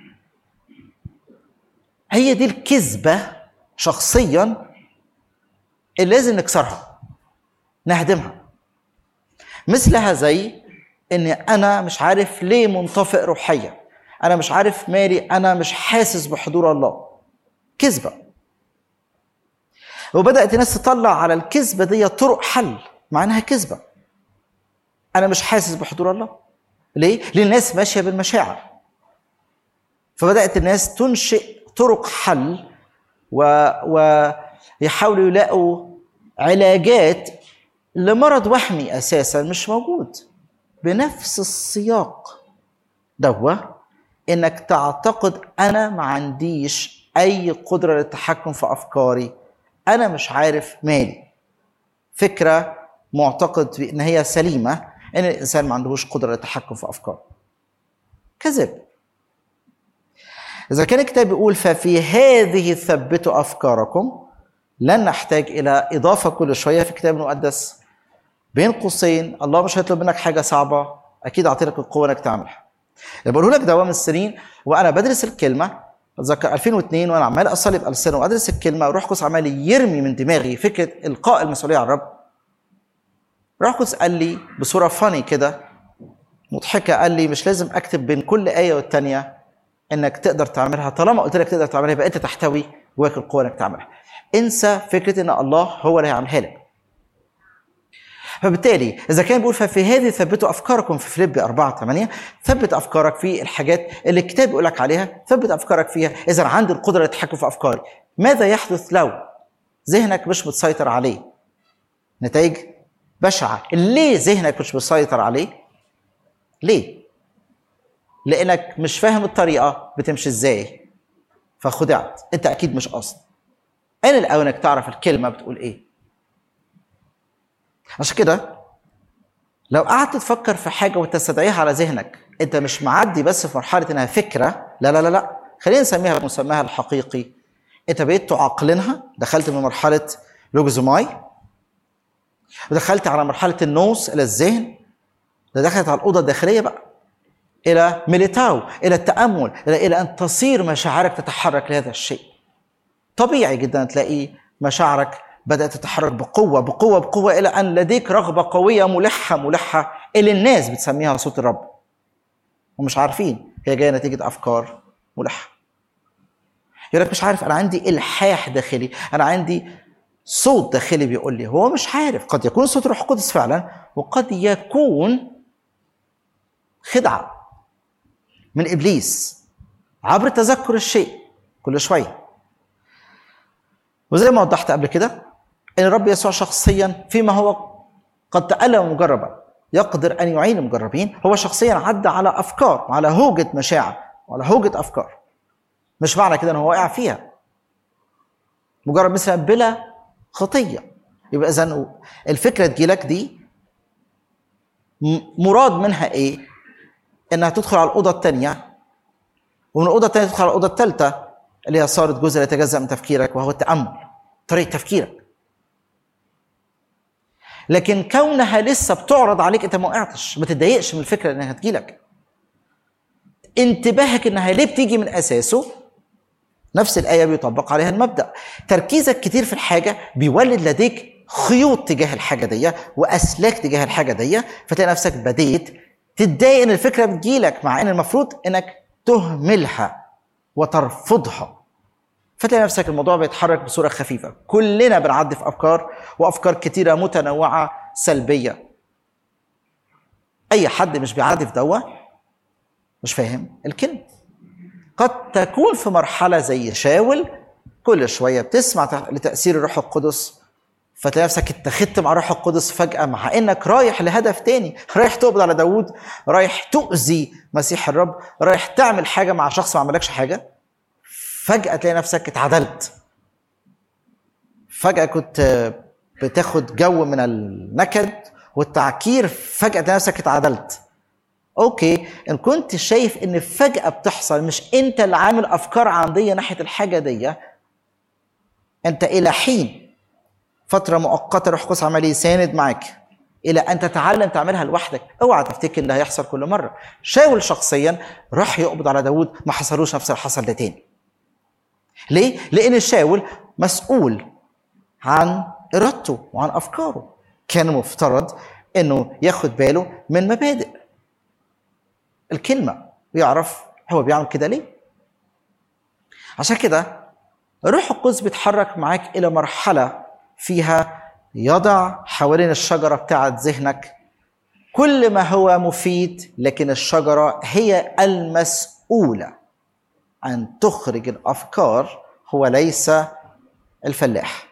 هي دي الكذبة شخصيا اللي لازم نكسرها نهدمها مثلها زي ان انا مش عارف ليه منطفئ روحيا انا مش عارف مالي انا مش حاسس بحضور الله كذبه وبدات الناس تطلع على الكذبه دي طرق حل مع انها كذبه انا مش حاسس بحضور الله ليه لان الناس ماشيه بالمشاعر فبدات الناس تنشئ طرق حل و... ويحاولوا يلاقوا علاجات لمرض وهمي اساسا مش موجود بنفس السياق دوا انك تعتقد انا ما عنديش اي قدره للتحكم في افكاري انا مش عارف مالي فكره معتقد ان هي سليمه ان الانسان ما عندهوش قدره للتحكم في افكاره كذب اذا كان الكتاب بيقول ففي هذه ثبتوا افكاركم لن نحتاج الى اضافه كل شويه في الكتاب المقدس بين قوسين الله مش هيطلب منك حاجه صعبه اكيد اعطيلك القوه انك تعملها اللي بقوله لك دوام السنين وانا بدرس الكلمه اتذكر 2002 وانا عمال اصلي بالسنه وادرس الكلمه روح قدس عمال يرمي من دماغي فكره القاء المسؤوليه على الرب روح قدس قال لي بصوره فاني كده مضحكه قال لي مش لازم اكتب بين كل ايه والتانيه انك تقدر تعملها طالما قلت لك تقدر تعملها يبقى انت تحتوي جواك القوه انك تعملها انسى فكره ان الله هو اللي هيعملها لك فبالتالي اذا كان بيقول ففي هذه ثبتوا افكاركم في فيليب 4 8 ثبت افكارك في الحاجات اللي الكتاب بيقول لك عليها ثبت افكارك فيها اذا عندي القدره للتحكم في افكاري ماذا يحدث لو ذهنك مش متسيطر عليه نتائج بشعه ليه ذهنك مش مسيطر عليه ليه لانك مش فاهم الطريقه بتمشي ازاي فخدعت انت اكيد مش قاصد ان الاول انك تعرف الكلمه بتقول ايه عشان كده لو قعدت تفكر في حاجه وتستدعيها على ذهنك انت مش معدي بس في مرحله انها فكره لا لا لا لا خلينا نسميها بمسماها الحقيقي انت بقيت تعقلنها دخلت من مرحله لوجزوماي ودخلت على مرحله النوس الى الذهن ده دخلت على الاوضه الداخليه بقى الى ميليتاو الى التامل الى الى ان تصير مشاعرك تتحرك لهذا الشيء طبيعي جدا تلاقي مشاعرك بدات تتحرك بقوه بقوه بقوه الى ان لديك رغبه قويه ملحه ملحه اللي الناس بتسميها صوت الرب ومش عارفين هي جايه نتيجه افكار ملحه يقول لك مش عارف انا عندي الحاح داخلي انا عندي صوت داخلي بيقول لي هو مش عارف قد يكون صوت روح القدس فعلا وقد يكون خدعه من ابليس عبر تذكر الشيء كل شويه وزي ما وضحت قبل كده ان الرب يسوع شخصيا فيما هو قد تألم مجربا يقدر ان يعين المجربين هو شخصيا عدى على افكار وعلى هوجه مشاعر وعلى هوجه افكار مش معنى كده ان هو واقع فيها مجرد مثلا بلا خطيه يبقى اذا الفكره تجيلك دي مراد منها ايه؟ انها تدخل على الاوضه الثانيه ومن الاوضه الثانيه تدخل على الاوضه الثالثه اللي هي صارت جزء لا يتجزا من تفكيرك وهو التامل طريقه تفكيرك لكن كونها لسه بتعرض عليك انت ما وقعتش ما تتضايقش من الفكره انها هتجيلك انتباهك انها ليه بتيجي من اساسه نفس الايه بيطبق عليها المبدا تركيزك كتير في الحاجه بيولد لديك خيوط تجاه الحاجه دي واسلاك تجاه الحاجه دي فتلاقي نفسك بديت تتضايق ان الفكره بتجيلك مع ان المفروض انك تهملها وترفضها فتلاقي نفسك الموضوع بيتحرك بصوره خفيفه كلنا بنعدي في افكار وافكار كتيره متنوعه سلبيه اي حد مش بيعدي في دوا مش فاهم الكلمه قد تكون في مرحله زي شاول كل شويه بتسمع لتاثير الروح القدس فتلاقي نفسك اتخذت مع الروح القدس فجاه مع انك رايح لهدف تاني رايح تقبض على داوود رايح تؤذي مسيح الرب رايح تعمل حاجه مع شخص ما عملكش حاجه فجاه تلاقي نفسك اتعدلت فجاه كنت بتاخد جو من النكد والتعكير فجاه تلاقي نفسك اتعدلت اوكي ان كنت شايف ان فجاه بتحصل مش انت اللي عامل افكار عنديه ناحيه الحاجه دي انت الى حين فتره مؤقته روح القدس عمال يساند معاك الى ان تتعلم تعملها لوحدك اوعى تفتكر اللي هيحصل كل مره شاول شخصيا راح يقبض على داوود ما حصلوش نفس اللي حصل ده تاني ليه لان شاول مسؤول عن ارادته وعن افكاره كان مفترض انه ياخد باله من مبادئ الكلمه ويعرف هو بيعمل كده ليه عشان كده الروح القدس بيتحرك معاك الى مرحله فيها يضع حوالين الشجره بتاعت ذهنك كل ما هو مفيد لكن الشجره هي المسؤوله ان تخرج الافكار هو ليس الفلاح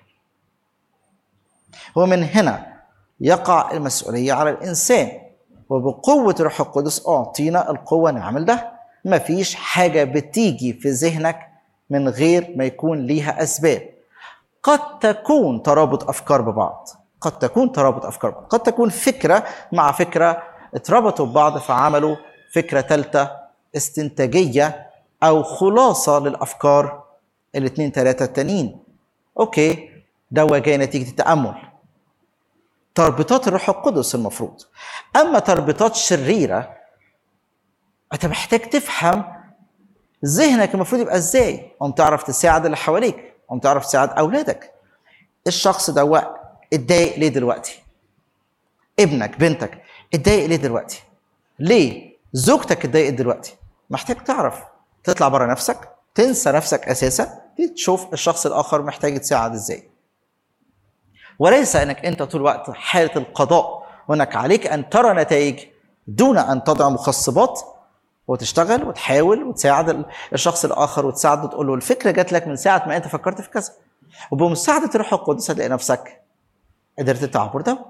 ومن هنا يقع المسؤوليه على الانسان وبقوه الروح القدس اعطينا القوه نعمل ده مفيش حاجه بتيجي في ذهنك من غير ما يكون ليها اسباب قد تكون ترابط افكار ببعض قد تكون ترابط افكار ببعض قد تكون فكره مع فكره اتربطوا ببعض فعملوا فكره ثالثه استنتاجيه او خلاصه للافكار الاثنين ثلاثه التانيين اوكي ده جاي نتيجه التامل تربطات الروح القدس المفروض اما تربطات شريره انت محتاج تفهم ذهنك المفروض يبقى ازاي قوم تعرف تساعد اللي حواليك قوم تعرف تساعد اولادك الشخص ده اتضايق ليه دلوقتي ابنك بنتك اتضايق ليه دلوقتي ليه زوجتك اتضايقت دلوقتي محتاج تعرف تطلع بره نفسك تنسى نفسك اساسا تشوف الشخص الاخر محتاج يتساعد ازاي وليس انك انت طول الوقت حاله القضاء وانك عليك ان ترى نتائج دون ان تضع مخصبات وتشتغل وتحاول وتساعد الشخص الاخر وتساعده تقول له الفكره جات لك من ساعه ما انت فكرت في كذا وبمساعده الروح القدس هتلاقي نفسك قدرت تعبر ده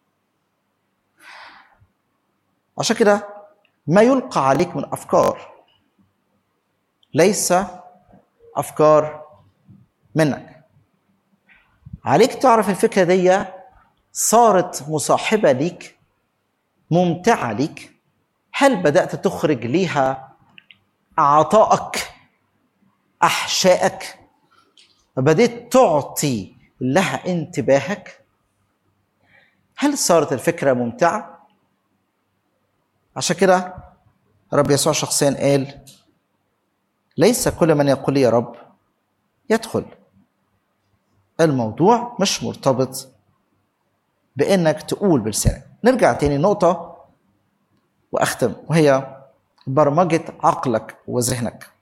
عشان كده ما يلقى عليك من افكار ليس افكار منك عليك تعرف الفكره دي صارت مصاحبه ليك ممتعه ليك هل بدات تخرج ليها عطائك احشائك بديت تعطي لها انتباهك هل صارت الفكره ممتعه عشان كده رب يسوع شخصيا قال ليس كل من يقول لي يا رب يدخل الموضوع مش مرتبط بانك تقول بلسانك نرجع تاني نقطه واختم وهي برمجه عقلك وذهنك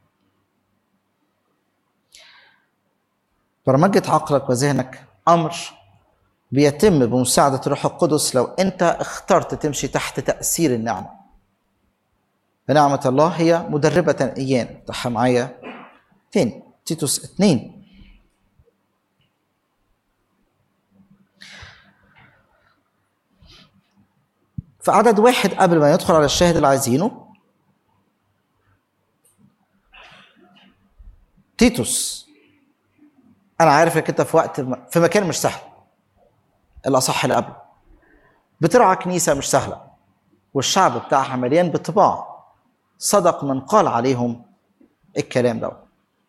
برمجه عقلك وذهنك امر بيتم بمساعده الروح القدس لو انت اخترت تمشي تحت تاثير النعمه فنعمه الله هي مدربه ايان افتحها معايا تاني تيتوس اتنين في عدد واحد قبل ما يدخل على الشاهد اللي عايزينه تيتوس انا عارف انك انت في وقت في مكان مش سهل الاصح اللي قبله بترعى كنيسه مش سهله والشعب بتاعها مليان بطباع صدق من قال عليهم الكلام ده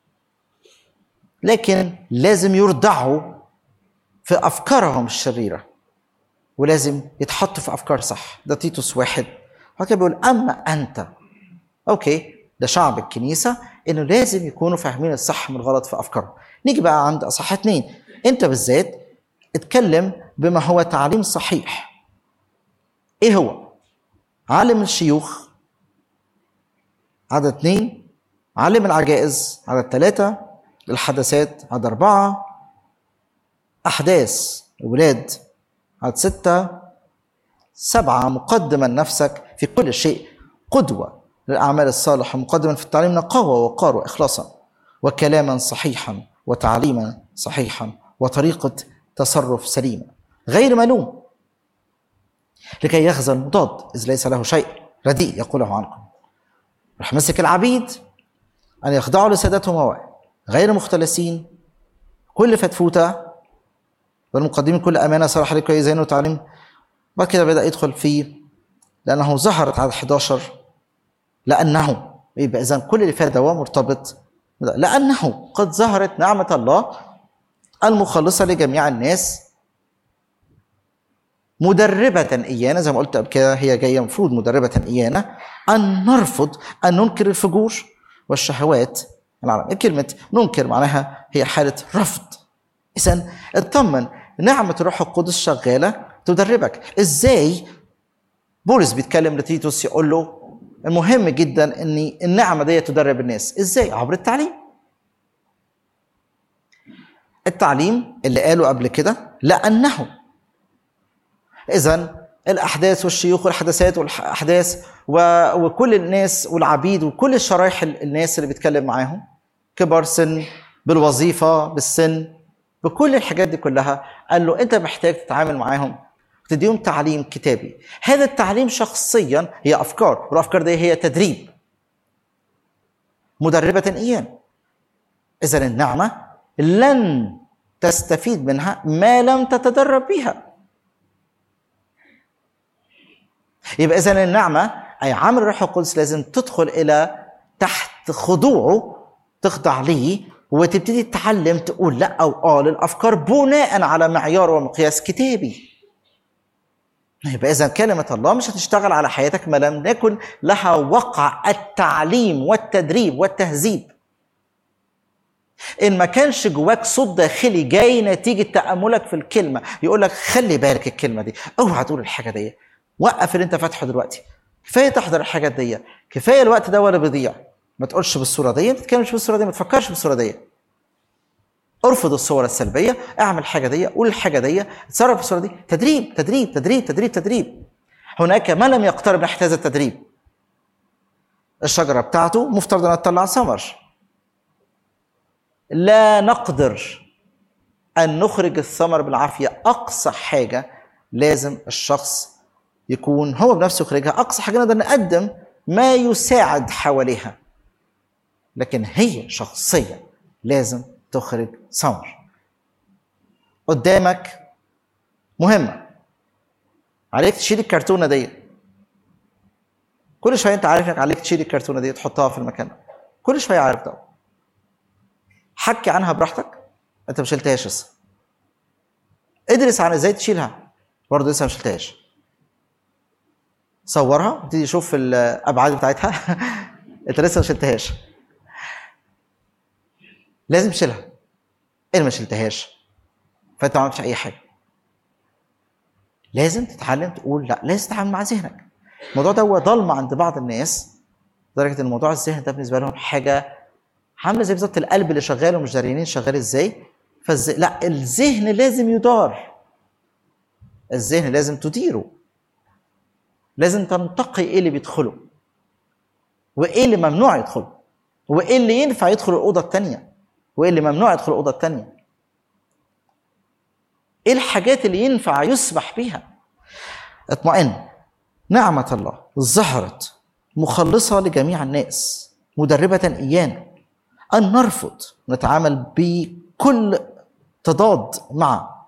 لكن لازم يردعوا في افكارهم الشريره ولازم يتحطوا في افكار صح ده تيتوس واحد هو كده بيقول اما انت اوكي ده شعب الكنيسه انه لازم يكونوا فاهمين الصح من الغلط في افكارهم نيجي بقى عند اصح اتنين انت بالذات اتكلم بما هو تعليم صحيح ايه هو عالم الشيوخ عدد اثنين علم العجائز عدد ثلاثة الحدثات عدد أربعة أحداث الولاد عدد ستة سبعة مقدما نفسك في كل شيء قدوة للأعمال الصالحة مقدما في التعليم نقاوة ووقار وإخلاصا وكلاما صحيحا وتعليما صحيحا وطريقة تصرف سليمة غير ملوم لكي يخزى المضاد إذ ليس له شيء رديء يقوله عنكم رح مسك العبيد أن يخضعوا لسادتهم هواء غير مختلسين كل فتفوتة والمقدمين كل أمانة صراحة لكي يزينوا تعليم بعد كده بدأ يدخل في لأنه ظهرت على 11 لأنه يبقى إذا كل اللي فات ده مرتبط لأنه قد ظهرت نعمة الله المخلصة لجميع الناس مدربة إيانا زي ما قلت قبل كده هي جاية مفروض مدربة إيانا أن نرفض أن ننكر الفجور والشهوات العالم كلمة ننكر معناها هي حالة رفض إذا اطمن نعمة الروح القدس شغالة تدربك إزاي بولس بيتكلم لتيتوس يقول له المهم جدا ان النعمه دي تدرب الناس ازاي عبر التعليم التعليم اللي قاله قبل كده لانه اذا الاحداث والشيوخ والحدثات والاحداث وكل الناس والعبيد وكل الشرايح الناس اللي بيتكلم معاهم كبار سن بالوظيفه بالسن بكل الحاجات دي كلها قال له انت محتاج تتعامل معاهم تديهم تعليم كتابي هذا التعليم شخصيا هي افكار والافكار دي هي تدريب مدربه ايانا اذا النعمه لن تستفيد منها ما لم تتدرب بها يبقى اذا النعمه اي عمل الروح القدس لازم تدخل الى تحت خضوعه تخضع ليه وتبتدي تتعلم تقول لا او اه للافكار بناء على معيار ومقياس كتابي يبقى اذا كلمه الله مش هتشتغل على حياتك ما لم يكن لها وقع التعليم والتدريب والتهذيب ان ما كانش جواك صوت داخلي جاي نتيجه تاملك في الكلمه يقول لك خلي بالك الكلمه دي اوعى تقول الحاجه دي وقف اللي انت فاتحه دلوقتي كفايه تحضر الحاجات دي كفايه الوقت ده ولا بيضيع ما تقولش بالصوره دي ما تتكلمش بالصوره دي ما تفكرش بالصوره دي ارفض الصور السلبيه اعمل حاجه دي قول الحاجه دي اتصرف بالصوره دي تدريب تدريب تدريب تدريب تدريب هناك ما لم يقترب ناحيه هذا التدريب الشجره بتاعته مفترض انها تطلع ثمر لا نقدر ان نخرج الثمر بالعافيه اقصى حاجه لازم الشخص يكون هو بنفسه يخرجها اقصى حاجه نقدر نقدم ما يساعد حواليها لكن هي شخصيا لازم تخرج ثمر قدامك مهمة عليك تشيل الكرتونة دي كل شوية انت عارف انك عليك تشيل الكرتونة دي تحطها في المكان كل شوية عارف ده حكي عنها براحتك انت ما شلتهاش لسه ادرس عن ازاي تشيلها برضه لسه ما شلتهاش صورها ابتدي شوف الابعاد بتاعتها انت لسه ما شلتهاش لازم تشيلها ان ما شلتهاش فانت ما عملتش اي حاجه لازم تتعلم تقول لا لازم تتعامل مع ذهنك الموضوع ده هو ضلمه عند بعض الناس لدرجه ان موضوع الذهن ده بالنسبه لهم حاجه عامله زي بالظبط القلب اللي شغال ومش داريين شغال ازاي فالز... لا الذهن لازم يدار الذهن لازم تديره لازم تنتقي ايه اللي بيدخله وايه اللي ممنوع يدخله وايه اللي ينفع يدخل الاوضه الثانيه وايه اللي ممنوع يدخل الاوضه الثانيه ايه الحاجات اللي ينفع يسمح بها اطمئن نعمه الله ظهرت مخلصه لجميع الناس مدربه ايانا ان نرفض نتعامل بكل تضاد مع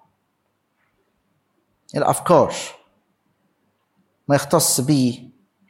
الافكار ما يختص به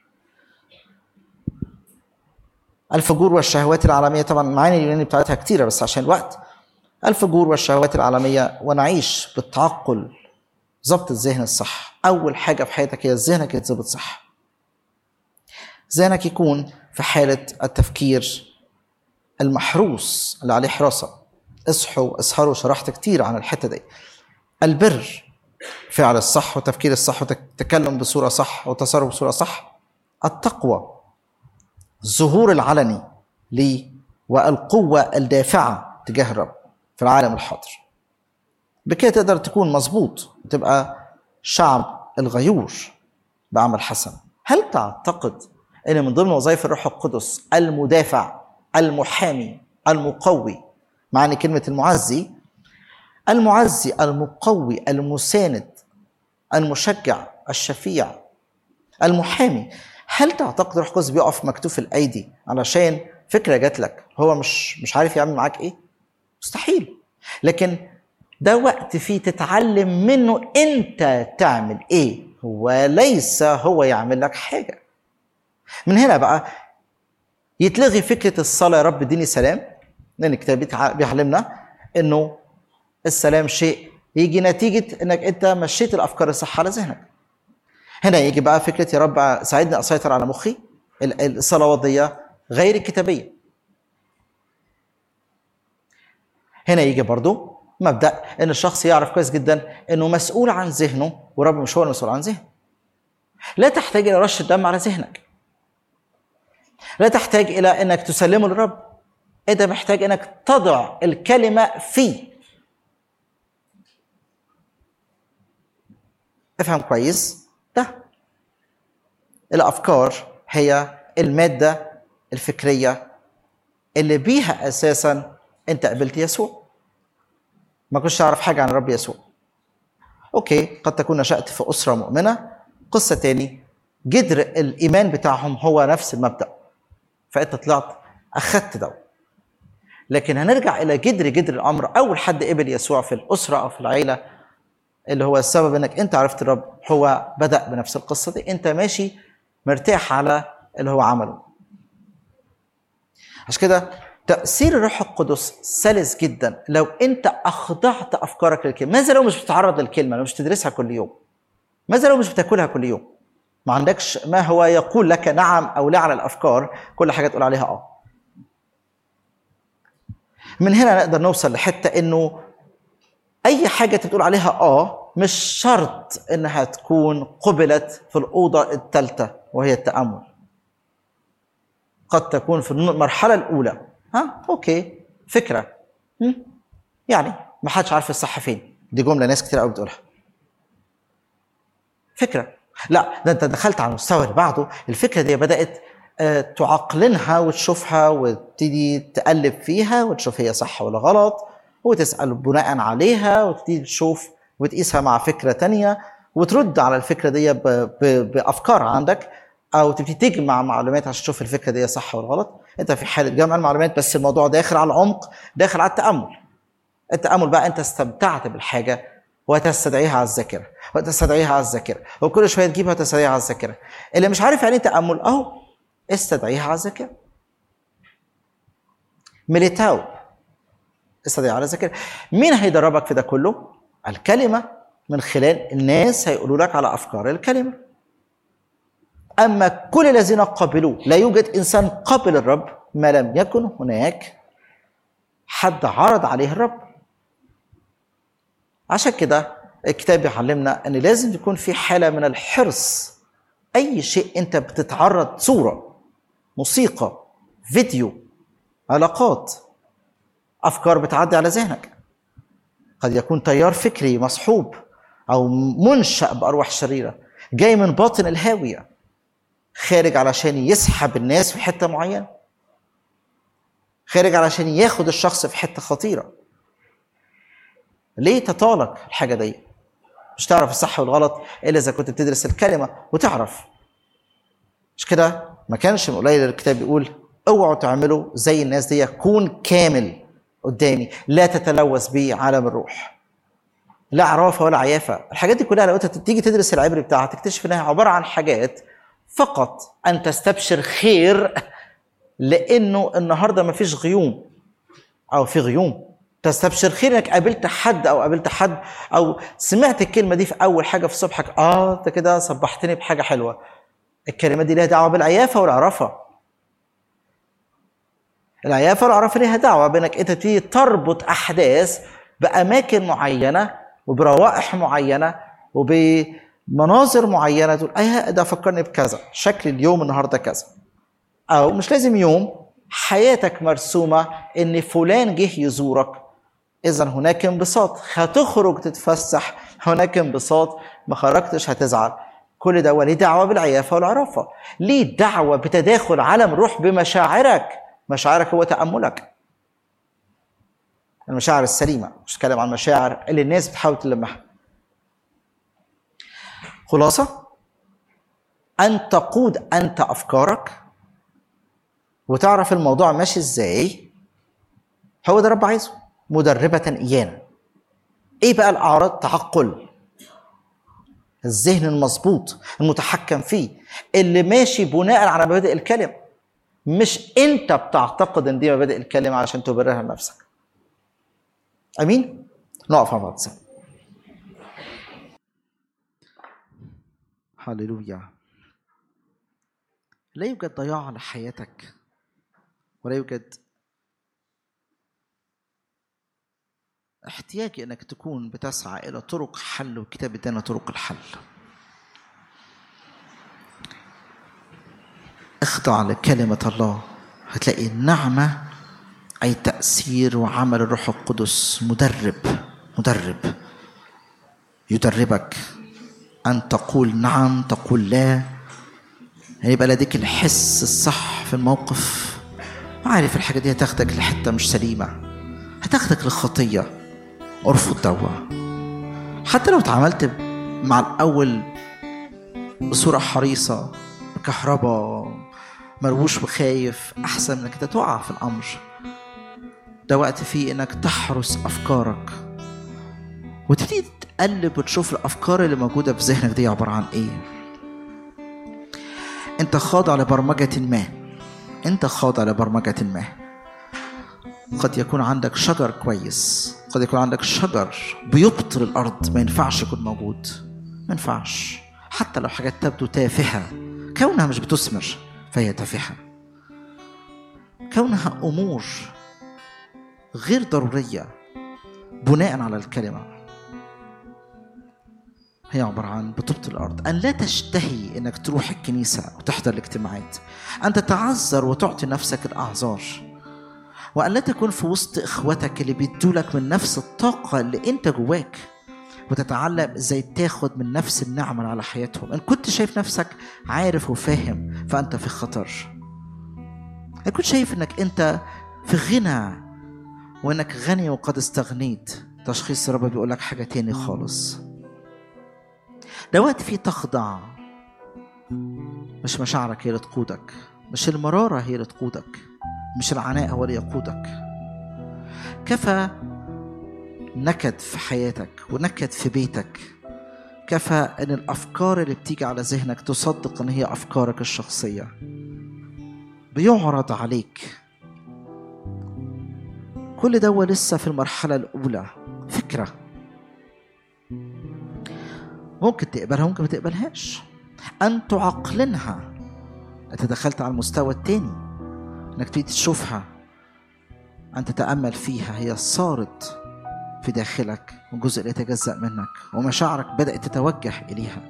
الفجور والشهوات العالمية طبعا معاني اليوناني بتاعتها كتيرة بس عشان الوقت الفجور والشهوات العالمية ونعيش بالتعقل ضبط الذهن الصح أول حاجة في حياتك هي ذهنك يتظبط صح ذهنك يكون في حالة التفكير المحروس اللي عليه حراسة اصحوا اسهروا شرحت كتير عن الحتة دي البر فعل الصح وتفكير الصح وتكلم بصوره صح وتصرف بصوره صح التقوى الظهور العلني لي والقوه الدافعه تجاه الرب في العالم الحاضر بكده تقدر تكون مظبوط وتبقى شعب الغيور بعمل حسن هل تعتقد ان من ضمن وظائف الروح القدس المدافع المحامي المقوي معنى كلمه المعزي المعزي المقوي المساند المشجع الشفيع المحامي هل تعتقد روح القدس بيقف مكتوف الايدي علشان فكره جات لك هو مش مش عارف يعمل معاك ايه مستحيل لكن ده وقت فيه تتعلم منه انت تعمل ايه هو ليس هو يعمل لك حاجه من هنا بقى يتلغي فكره الصلاه يا رب اديني سلام لان الكتاب بيعلمنا انه السلام شيء يجي نتيجه انك انت مشيت الافكار الصح على ذهنك هنا يجي بقى فكره يا رب ساعدني اسيطر على مخي الصلوات دي غير الكتابيه هنا يجي برضو مبدا ان الشخص يعرف كويس جدا انه مسؤول عن ذهنه ورب مش هو المسؤول عن ذهنه لا تحتاج الى رش الدم على ذهنك لا تحتاج الى انك تسلمه للرب انت محتاج انك تضع الكلمه فيه افهم كويس ده الافكار هي الماده الفكريه اللي بيها اساسا انت قبلت يسوع ما كنتش تعرف حاجه عن الرب يسوع اوكي قد تكون نشات في اسره مؤمنه قصه تاني جدر الايمان بتاعهم هو نفس المبدا فانت طلعت اخدت ده لكن هنرجع الى جدر جدر الامر اول حد قبل يسوع في الاسره او في العيله اللي هو السبب انك انت عرفت الرب هو بدا بنفس القصه دي انت ماشي مرتاح على اللي هو عمله عشان كده تأثير الروح القدس سلس جدا لو أنت أخضعت أفكارك للكلمة، ماذا لو مش بتتعرض للكلمة، لو مش تدرسها كل يوم؟ ماذا لو مش بتاكلها كل يوم؟ ما عندكش ما هو يقول لك نعم أو لا على الأفكار، كل حاجة تقول عليها آه. من هنا نقدر نوصل لحتة إنه أي حاجة تقول عليها آه مش شرط إنها تكون قبلت في الأوضة الثالثة وهي التأمل. قد تكون في المرحلة الأولى ها اوكي فكره م? يعني ما حدش عارف الصح فين دي جمله ناس كتير قوي بتقولها فكره لا ده انت دخلت على المستوى اللي بعده الفكره دي بدات آه، تعقلنها وتشوفها وتبتدي تقلب فيها وتشوف هي صح ولا غلط وتسال بناء عليها وتبتدي تشوف وتقيسها مع فكره تانية وترد على الفكره دي ب- ب- بافكار عندك او تبتدي تجمع معلومات عشان تشوف الفكره دي صح ولا غلط انت في حاله جمع المعلومات بس الموضوع داخل على العمق داخل على التامل التامل بقى انت استمتعت بالحاجه وتستدعيها على الذاكره وتستدعيها على الذاكره وكل شويه تجيبها وتستدعيها على الذاكره اللي مش عارف يعني ايه تامل اهو استدعيها على الذاكره ميليتاو استدعيها على الذاكره مين هيدربك في ده كله الكلمه من خلال الناس هيقولوا لك على افكار الكلمه اما كل الذين قبلوه لا يوجد انسان قبل الرب ما لم يكن هناك حد عرض عليه الرب عشان كده الكتاب بيعلمنا ان لازم يكون في حاله من الحرص اي شيء انت بتتعرض صوره موسيقى فيديو علاقات افكار بتعدي على ذهنك قد يكون تيار فكري مصحوب او منشا بارواح شريره جاي من باطن الهاويه خارج علشان يسحب الناس في حته معينه خارج علشان ياخد الشخص في حته خطيره ليه تطالك الحاجه دي مش تعرف الصح والغلط الا اذا كنت بتدرس الكلمه وتعرف مش كده ما كانش من قليل الكتاب بيقول اوعوا تعملوا زي الناس دي كون كامل قدامي لا تتلوث بيه عالم الروح لا عرافه ولا عيافه الحاجات دي كلها لو انت تيجي تدرس العبري بتاعها تكتشف انها عباره عن حاجات فقط ان تستبشر خير لانه النهارده ما فيش غيوم او في غيوم تستبشر خير انك قابلت حد او قابلت حد او سمعت الكلمه دي في اول حاجه في صبحك اه انت كده صبحتني بحاجه حلوه الكلمه دي لها دعوه بالعيافه والعرافه العيافه والعرافه ليها دعوه بانك انت تبتدي تربط احداث باماكن معينه وبروائح معينه وبمناظر معينه تقول ايه ده فكرني بكذا شكل اليوم النهارده كذا او مش لازم يوم حياتك مرسومه ان فلان جه يزورك اذا هناك انبساط هتخرج تتفسح هناك انبساط ما خرجتش هتزعل كل ده وليه دعوه بالعيافه والعرافه ليه دعوه بتداخل عالم الروح بمشاعرك مشاعرك هو تاملك المشاعر السليمه مش بتكلم عن المشاعر اللي الناس بتحاول تلمحها خلاصه ان تقود انت افكارك وتعرف الموضوع ماشي ازاي هو ده رب عايزه مدربة إيانا إيه بقى الأعراض تعقل الذهن المظبوط المتحكم فيه اللي ماشي بناء على مبادئ الكلمة مش أنت بتعتقد إن دي مبادئ الكلمة علشان تبررها لنفسك أمين؟ نقف مع بعض سوا هللويا لا يوجد ضياع على حياتك ولا يوجد احتياج انك تكون بتسعى الى طرق حل والكتاب ادانا طرق الحل اخضع لكلمة الله هتلاقي النعمة أي تأثير وعمل الروح القدس مدرب مدرب يدربك أن تقول نعم تقول لا يبقى لديك الحس الصح في الموقف عارف الحاجة دي هتاخدك لحتة مش سليمة هتاخدك للخطية ارفض دوا حتى لو اتعاملت مع الأول بصورة حريصة بكهرباء مرووش وخايف أحسن من كده تقع في الأمر ده وقت فيه إنك تحرس أفكارك وتبتدي تقلب وتشوف الأفكار اللي موجودة في ذهنك دي عبارة عن إيه أنت خاضع لبرمجة ما أنت خاضع لبرمجة ما قد يكون عندك شجر كويس قد يكون عندك شجر بيبطل الارض ما ينفعش يكون موجود ما ينفعش حتى لو حاجات تبدو تافهه كونها مش بتثمر فهي تافهه كونها امور غير ضروريه بناء على الكلمه هي عبارة عن بتبطل الأرض أن لا تشتهي أنك تروح الكنيسة وتحضر الاجتماعات أن تتعذر وتعطي نفسك الأعذار وأن لا تكون في وسط إخوتك اللي بيدولك من نفس الطاقة اللي أنت جواك وتتعلم ازاي تاخد من نفس النعمة على حياتهم إن كنت شايف نفسك عارف وفاهم فأنت في خطر إن كنت شايف إنك أنت في غنى وإنك غني وقد استغنيت تشخيص الرب بيقول لك حاجة تاني خالص ده وقت فيه تخضع مش مشاعرك هي اللي تقودك مش المرارة هي اللي تقودك مش العناء هو اللي يقودك كفى نكد في حياتك ونكد في بيتك كفى ان الافكار اللي بتيجي على ذهنك تصدق ان هي افكارك الشخصيه بيعرض عليك كل ده لسه في المرحله الاولى فكره ممكن تقبلها ممكن ما تقبلهاش ان تعقلنها انت دخلت على المستوى التاني انك تبتدي تشوفها ان تتامل فيها هي صارت في داخلك وجزء لا يتجزأ منك ومشاعرك بدأت تتوجه إليها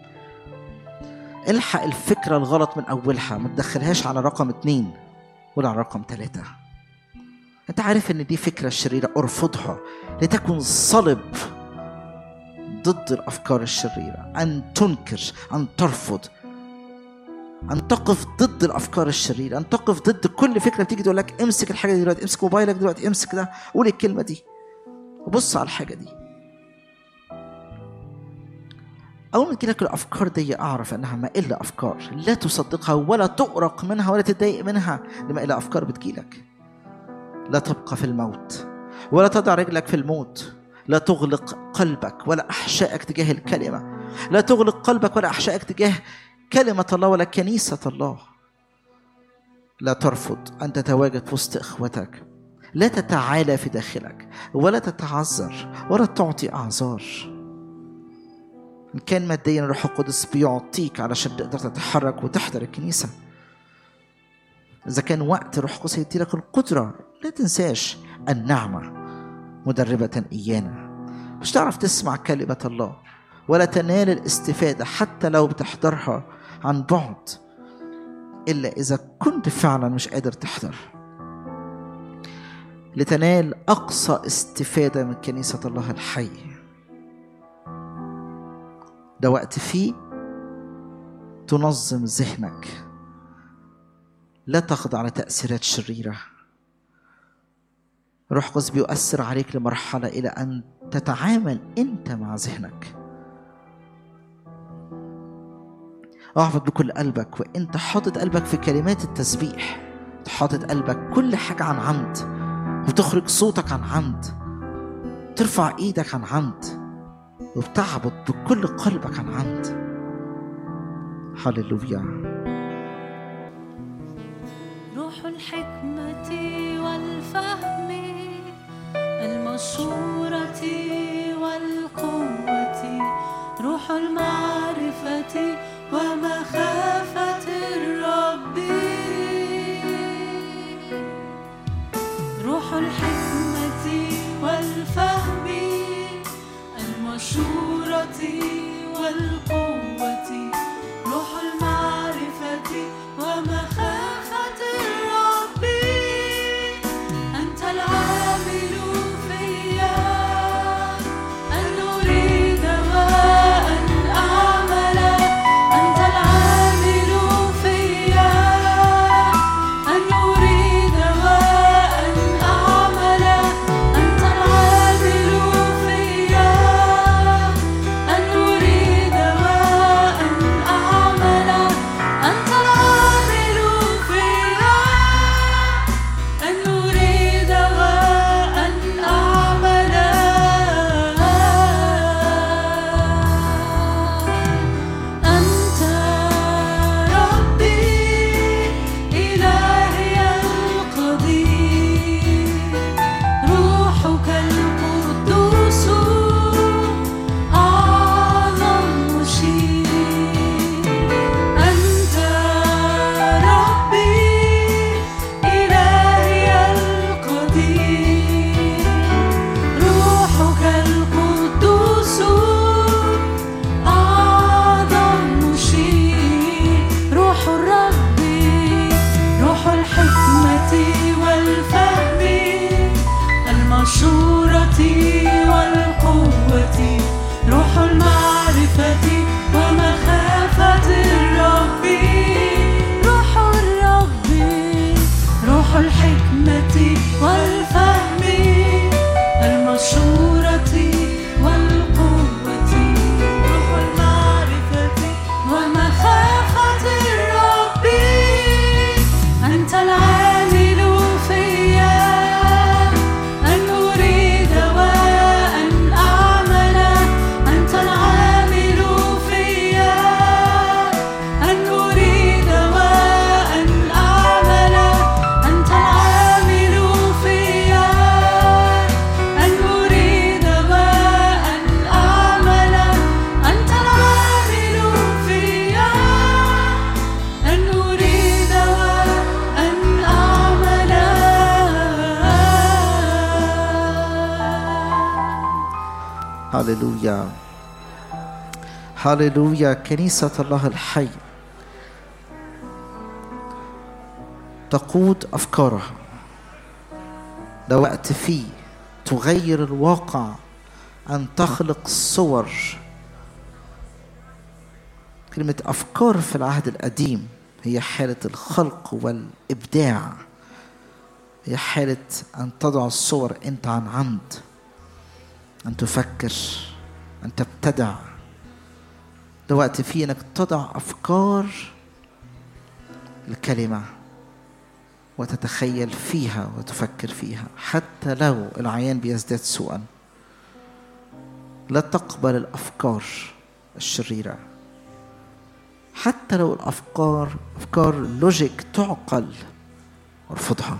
الحق الفكرة الغلط من أولها ما تدخلهاش على رقم اتنين ولا على رقم ثلاثة أنت عارف إن دي فكرة شريرة ارفضها لتكن صلب ضد الأفكار الشريرة أن تنكر أن ترفض أن تقف ضد الأفكار الشريرة أن تقف ضد كل فكرة بتيجي تقول لك امسك الحاجة دي دلوقتي امسك موبايلك دلوقتي امسك ده قول الكلمة دي وبص على الحاجة دي أول ما تجيلك الأفكار دي أعرف أنها ما إلا أفكار لا تصدقها ولا تؤرق منها ولا تتضايق منها لما إلا أفكار بتجيلك لا تبقى في الموت ولا تضع رجلك في الموت لا تغلق قلبك ولا أحشائك تجاه الكلمة لا تغلق قلبك ولا أحشائك تجاه كلمة الله ولا كنيسة الله لا ترفض أن تتواجد في وسط إخوتك لا تتعالى في داخلك ولا تتعذر ولا تعطي أعذار إن كان ماديا الروح القدس بيعطيك علشان تقدر تتحرك وتحضر الكنيسة إذا كان وقت الروح القدس يديلك القدرة لا تنساش النعمة مدربة إيانا مش تعرف تسمع كلمة الله ولا تنال الاستفادة حتى لو بتحضرها عن بعد إلا إذا كنت فعلا مش قادر تحضر لتنال أقصى استفادة من كنيسة الله الحي ده وقت فيه تنظم ذهنك لا تخضع لتأثيرات شريرة روح قدس بيؤثر عليك لمرحلة إلى أن تتعامل أنت مع ذهنك اعبد بكل قلبك وانت حاطط قلبك في كلمات التسبيح حاطط قلبك كل حاجة عن عمد وتخرج صوتك عن عمد ترفع ايدك عن عمد وبتعبد بكل قلبك عن عمد هللويا روح الحكمة والفهم المشورة والقوة روح المعرفة ومخافة الرب روح الحكمة والفهم المشورة والقوة روح المعرفة ومخافة الرب أنت العامل فيا أن أريد وأن أعمل أنت العامل فيا أن أريد وأن أعمل أنت العامل فيا أن أريد وأن أعمل أنت العامل فيا أن أريد وأن أعمل أنت ربي إلهي القدير روحك القدوس أعظم مشير أنت ربي إلهي القدير روحك القدوس أعظم مشير روح الرب روح الحكمة والفهم المشورة والقوة روح المعرفة ومخافة الرب روح الرب روح الحكمة والفهم المشورة والقوة روح المعرفة ومخافة الرب أنت العامل فيا أن أريد وأن أعمل أنت العامل فيا أن أريد وأن أعمل أنت العامل فيا أن أريد وأن أعمل أنت العامل فيا أن أريد وأن أعمل هللويا هللويا كنيسة الله الحي تقود أفكارها ده وقت فيه تغير الواقع أن تخلق صور كلمة أفكار في العهد القديم هي حالة الخلق والإبداع هي حالة أن تضع الصور أنت عن عمد أن تفكر أن تبتدع ده وقت فيه أنك تضع أفكار الكلمة وتتخيل فيها وتفكر فيها حتى لو العيان بيزداد سوءا لا تقبل الأفكار الشريرة حتى لو الأفكار أفكار لوجيك تعقل ارفضها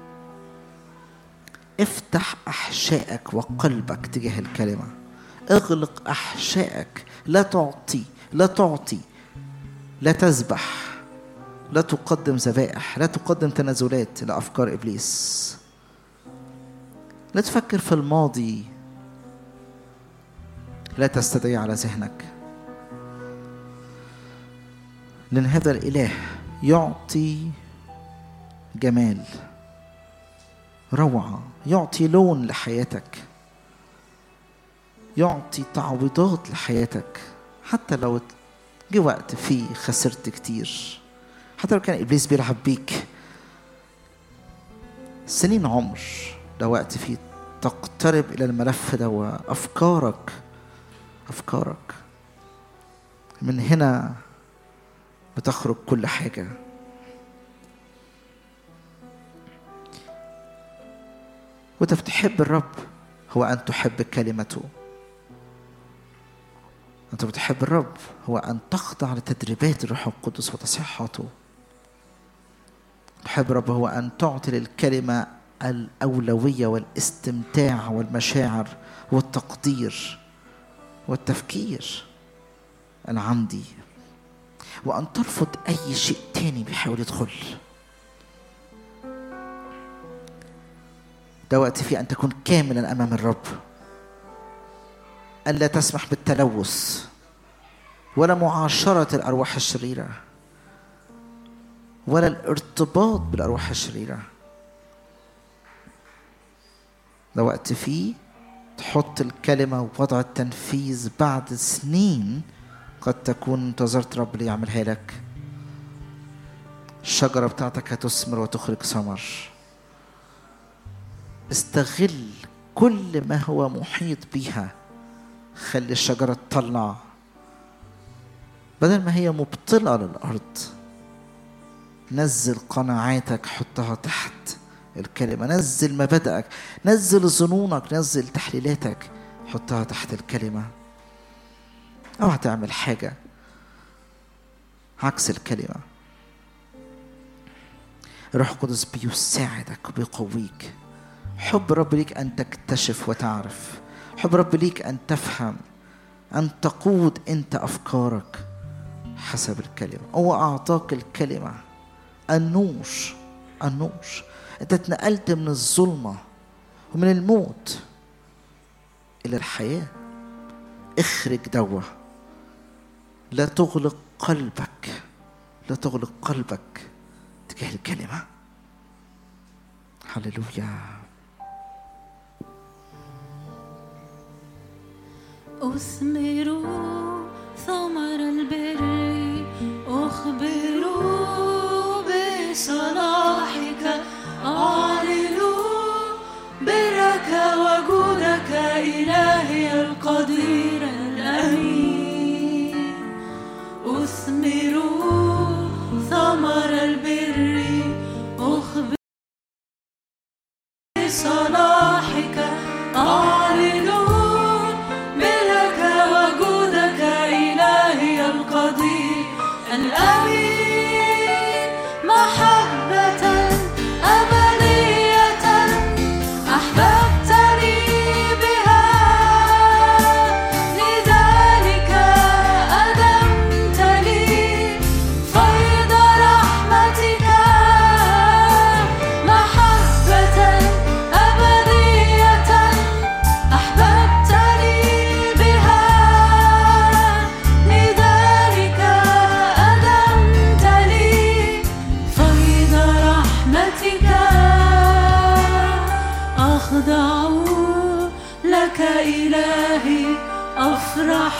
افتح أحشائك وقلبك تجاه الكلمة اغلق أحشائك لا تعطي لا تعطي لا تذبح لا تقدم ذبائح لا تقدم تنازلات لأفكار إبليس لا تفكر في الماضي لا تستدعي على ذهنك لأن هذا الإله يعطي جمال روعة يعطي لون لحياتك يعطي تعويضات لحياتك حتى لو جه وقت فيه خسرت كتير حتى لو كان إبليس بيلعب بيك سنين عمر ده وقت فيه تقترب إلى الملف ده وأفكارك أفكارك من هنا بتخرج كل حاجة وانت بتحب الرب هو أن تحب كلمته أنت بتحب الرب هو أن تخضع لتدريبات الروح القدس وتصحيحاته تحب الرب هو أن تعطي للكلمة الأولوية والاستمتاع والمشاعر والتقدير والتفكير العمدي وأن ترفض أي شيء تاني بيحاول يدخل ده وقت فيه أن تكون كاملا أمام الرب ألا تسمح بالتلوث ولا معاشرة الأرواح الشريرة ولا الارتباط بالأرواح الشريرة ده وقت فيه تحط الكلمة ووضع التنفيذ بعد سنين قد تكون انتظرت رب ليعملها لك الشجرة بتاعتك هتثمر وتخرج ثمر استغل كل ما هو محيط بيها خلي الشجرة تطلع بدل ما هي مبطلة للأرض نزل قناعاتك حطها تحت الكلمة نزل مبادئك نزل ظنونك نزل تحليلاتك حطها تحت الكلمة أو هتعمل حاجة عكس الكلمة الروح القدس بيساعدك وبيقويك حب رب ليك أن تكتشف وتعرف حب رب ليك أن تفهم أن تقود أنت أفكارك حسب الكلمة هو أعطاك الكلمة النور النور أنت اتنقلت من الظلمة ومن الموت إلى الحياة اخرج دوا لا تغلق قلبك لا تغلق قلبك تجاه الكلمة هللويا أثمروا ثمر البر أخبروا بصلاحك أعلنوا برك وجودك إلهي القدير الأمين أثمروا ثمر البر أخبروا بصلاحك أعلنوا برك وجودك إلهي القدير الأمين محبة أبدية أحببتني بها لذلك أدمت لي فيض رحمتك محبة أبدية أحببتني بها لذلك أدمت لي فيض رحمتك أخضع لك إلهي أفرح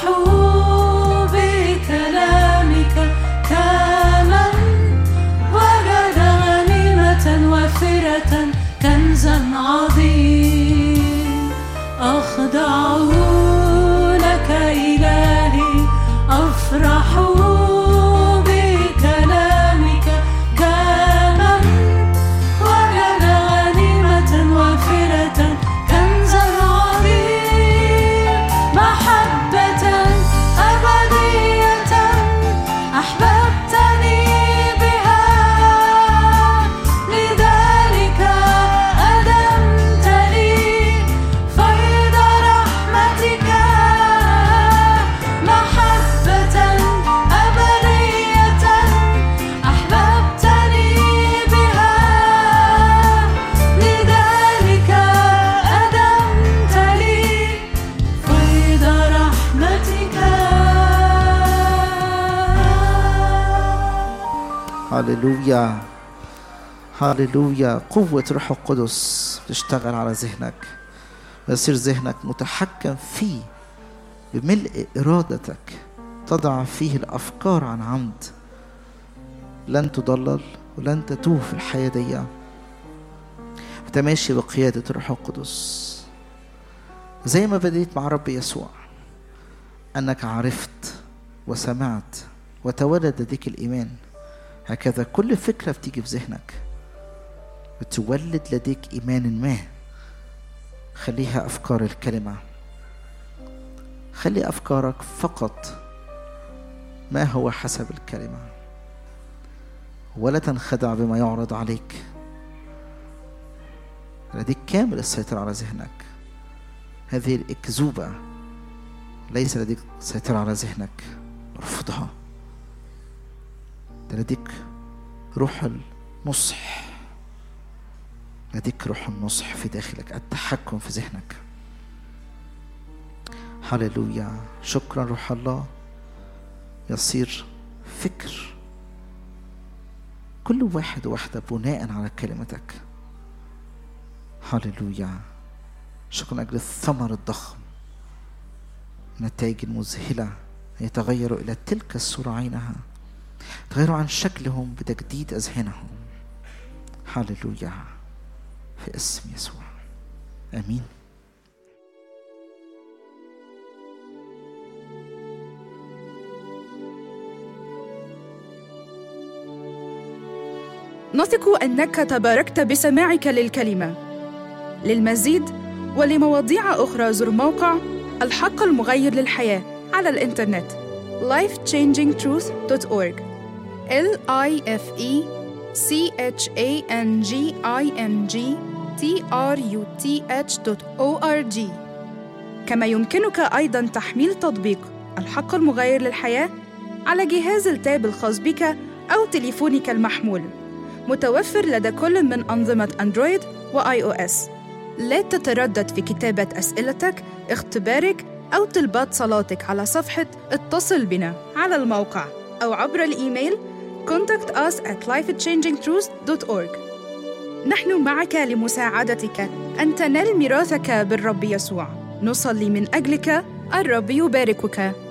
بكلامك كمن وجد غنيمة وافرة كنزا عظيم أخضع لك إلهي أفرح بكلامك كمن وجد غنيمة وافرة كنزا عظيم محبة أبدية أحببتني بها لذلك أدمت لي فيض رحمتك محبة هللويا هللويا قوة روح القدس تشتغل على ذهنك ويصير ذهنك متحكم فيه بملء إرادتك تضع فيه الأفكار عن عمد لن تضلل ولن تتوه في الحياة دي وتماشي بقيادة الروح القدس زي ما بديت مع رب يسوع أنك عرفت وسمعت وتولد لديك الإيمان هكذا كل فكرة بتيجي في ذهنك بتولد لديك إيمان ما خليها أفكار الكلمة خلي أفكارك فقط ما هو حسب الكلمة ولا تنخدع بما يعرض عليك لديك كامل السيطرة على ذهنك هذه الأكذوبة ليس لديك سيطرة على ذهنك ارفضها ده لديك روح النصح لديك روح النصح في داخلك التحكم في ذهنك هللويا شكرا روح الله يصير فكر كل واحد وواحدة بناء على كلمتك هللويا شكرا أجل الثمر الضخم النتائج المذهلة يتغيروا إلى تلك الصورة عينها تغيروا عن شكلهم بتجديد أذهانهم هللويا في اسم يسوع آمين نثق انك تباركت بسماعك للكلمه للمزيد ولمواضيع اخرى زر موقع الحق المغير للحياه على الانترنت lifechangingtruth.org l i f e c h a n g i n g t r u t h.org كما يمكنك ايضا تحميل تطبيق الحق المغير للحياه على جهاز التاب الخاص بك او تليفونك المحمول متوفر لدى كل من أنظمة أندرويد وآي أو إس. لا تتردد في كتابة أسئلتك، اختبارك أو طلبات صلاتك على صفحة اتصل بنا على الموقع أو عبر الإيميل contact us at lifechangingtruth.org نحن معك لمساعدتك أن تنال ميراثك بالرب يسوع نصلي من أجلك الرب يباركك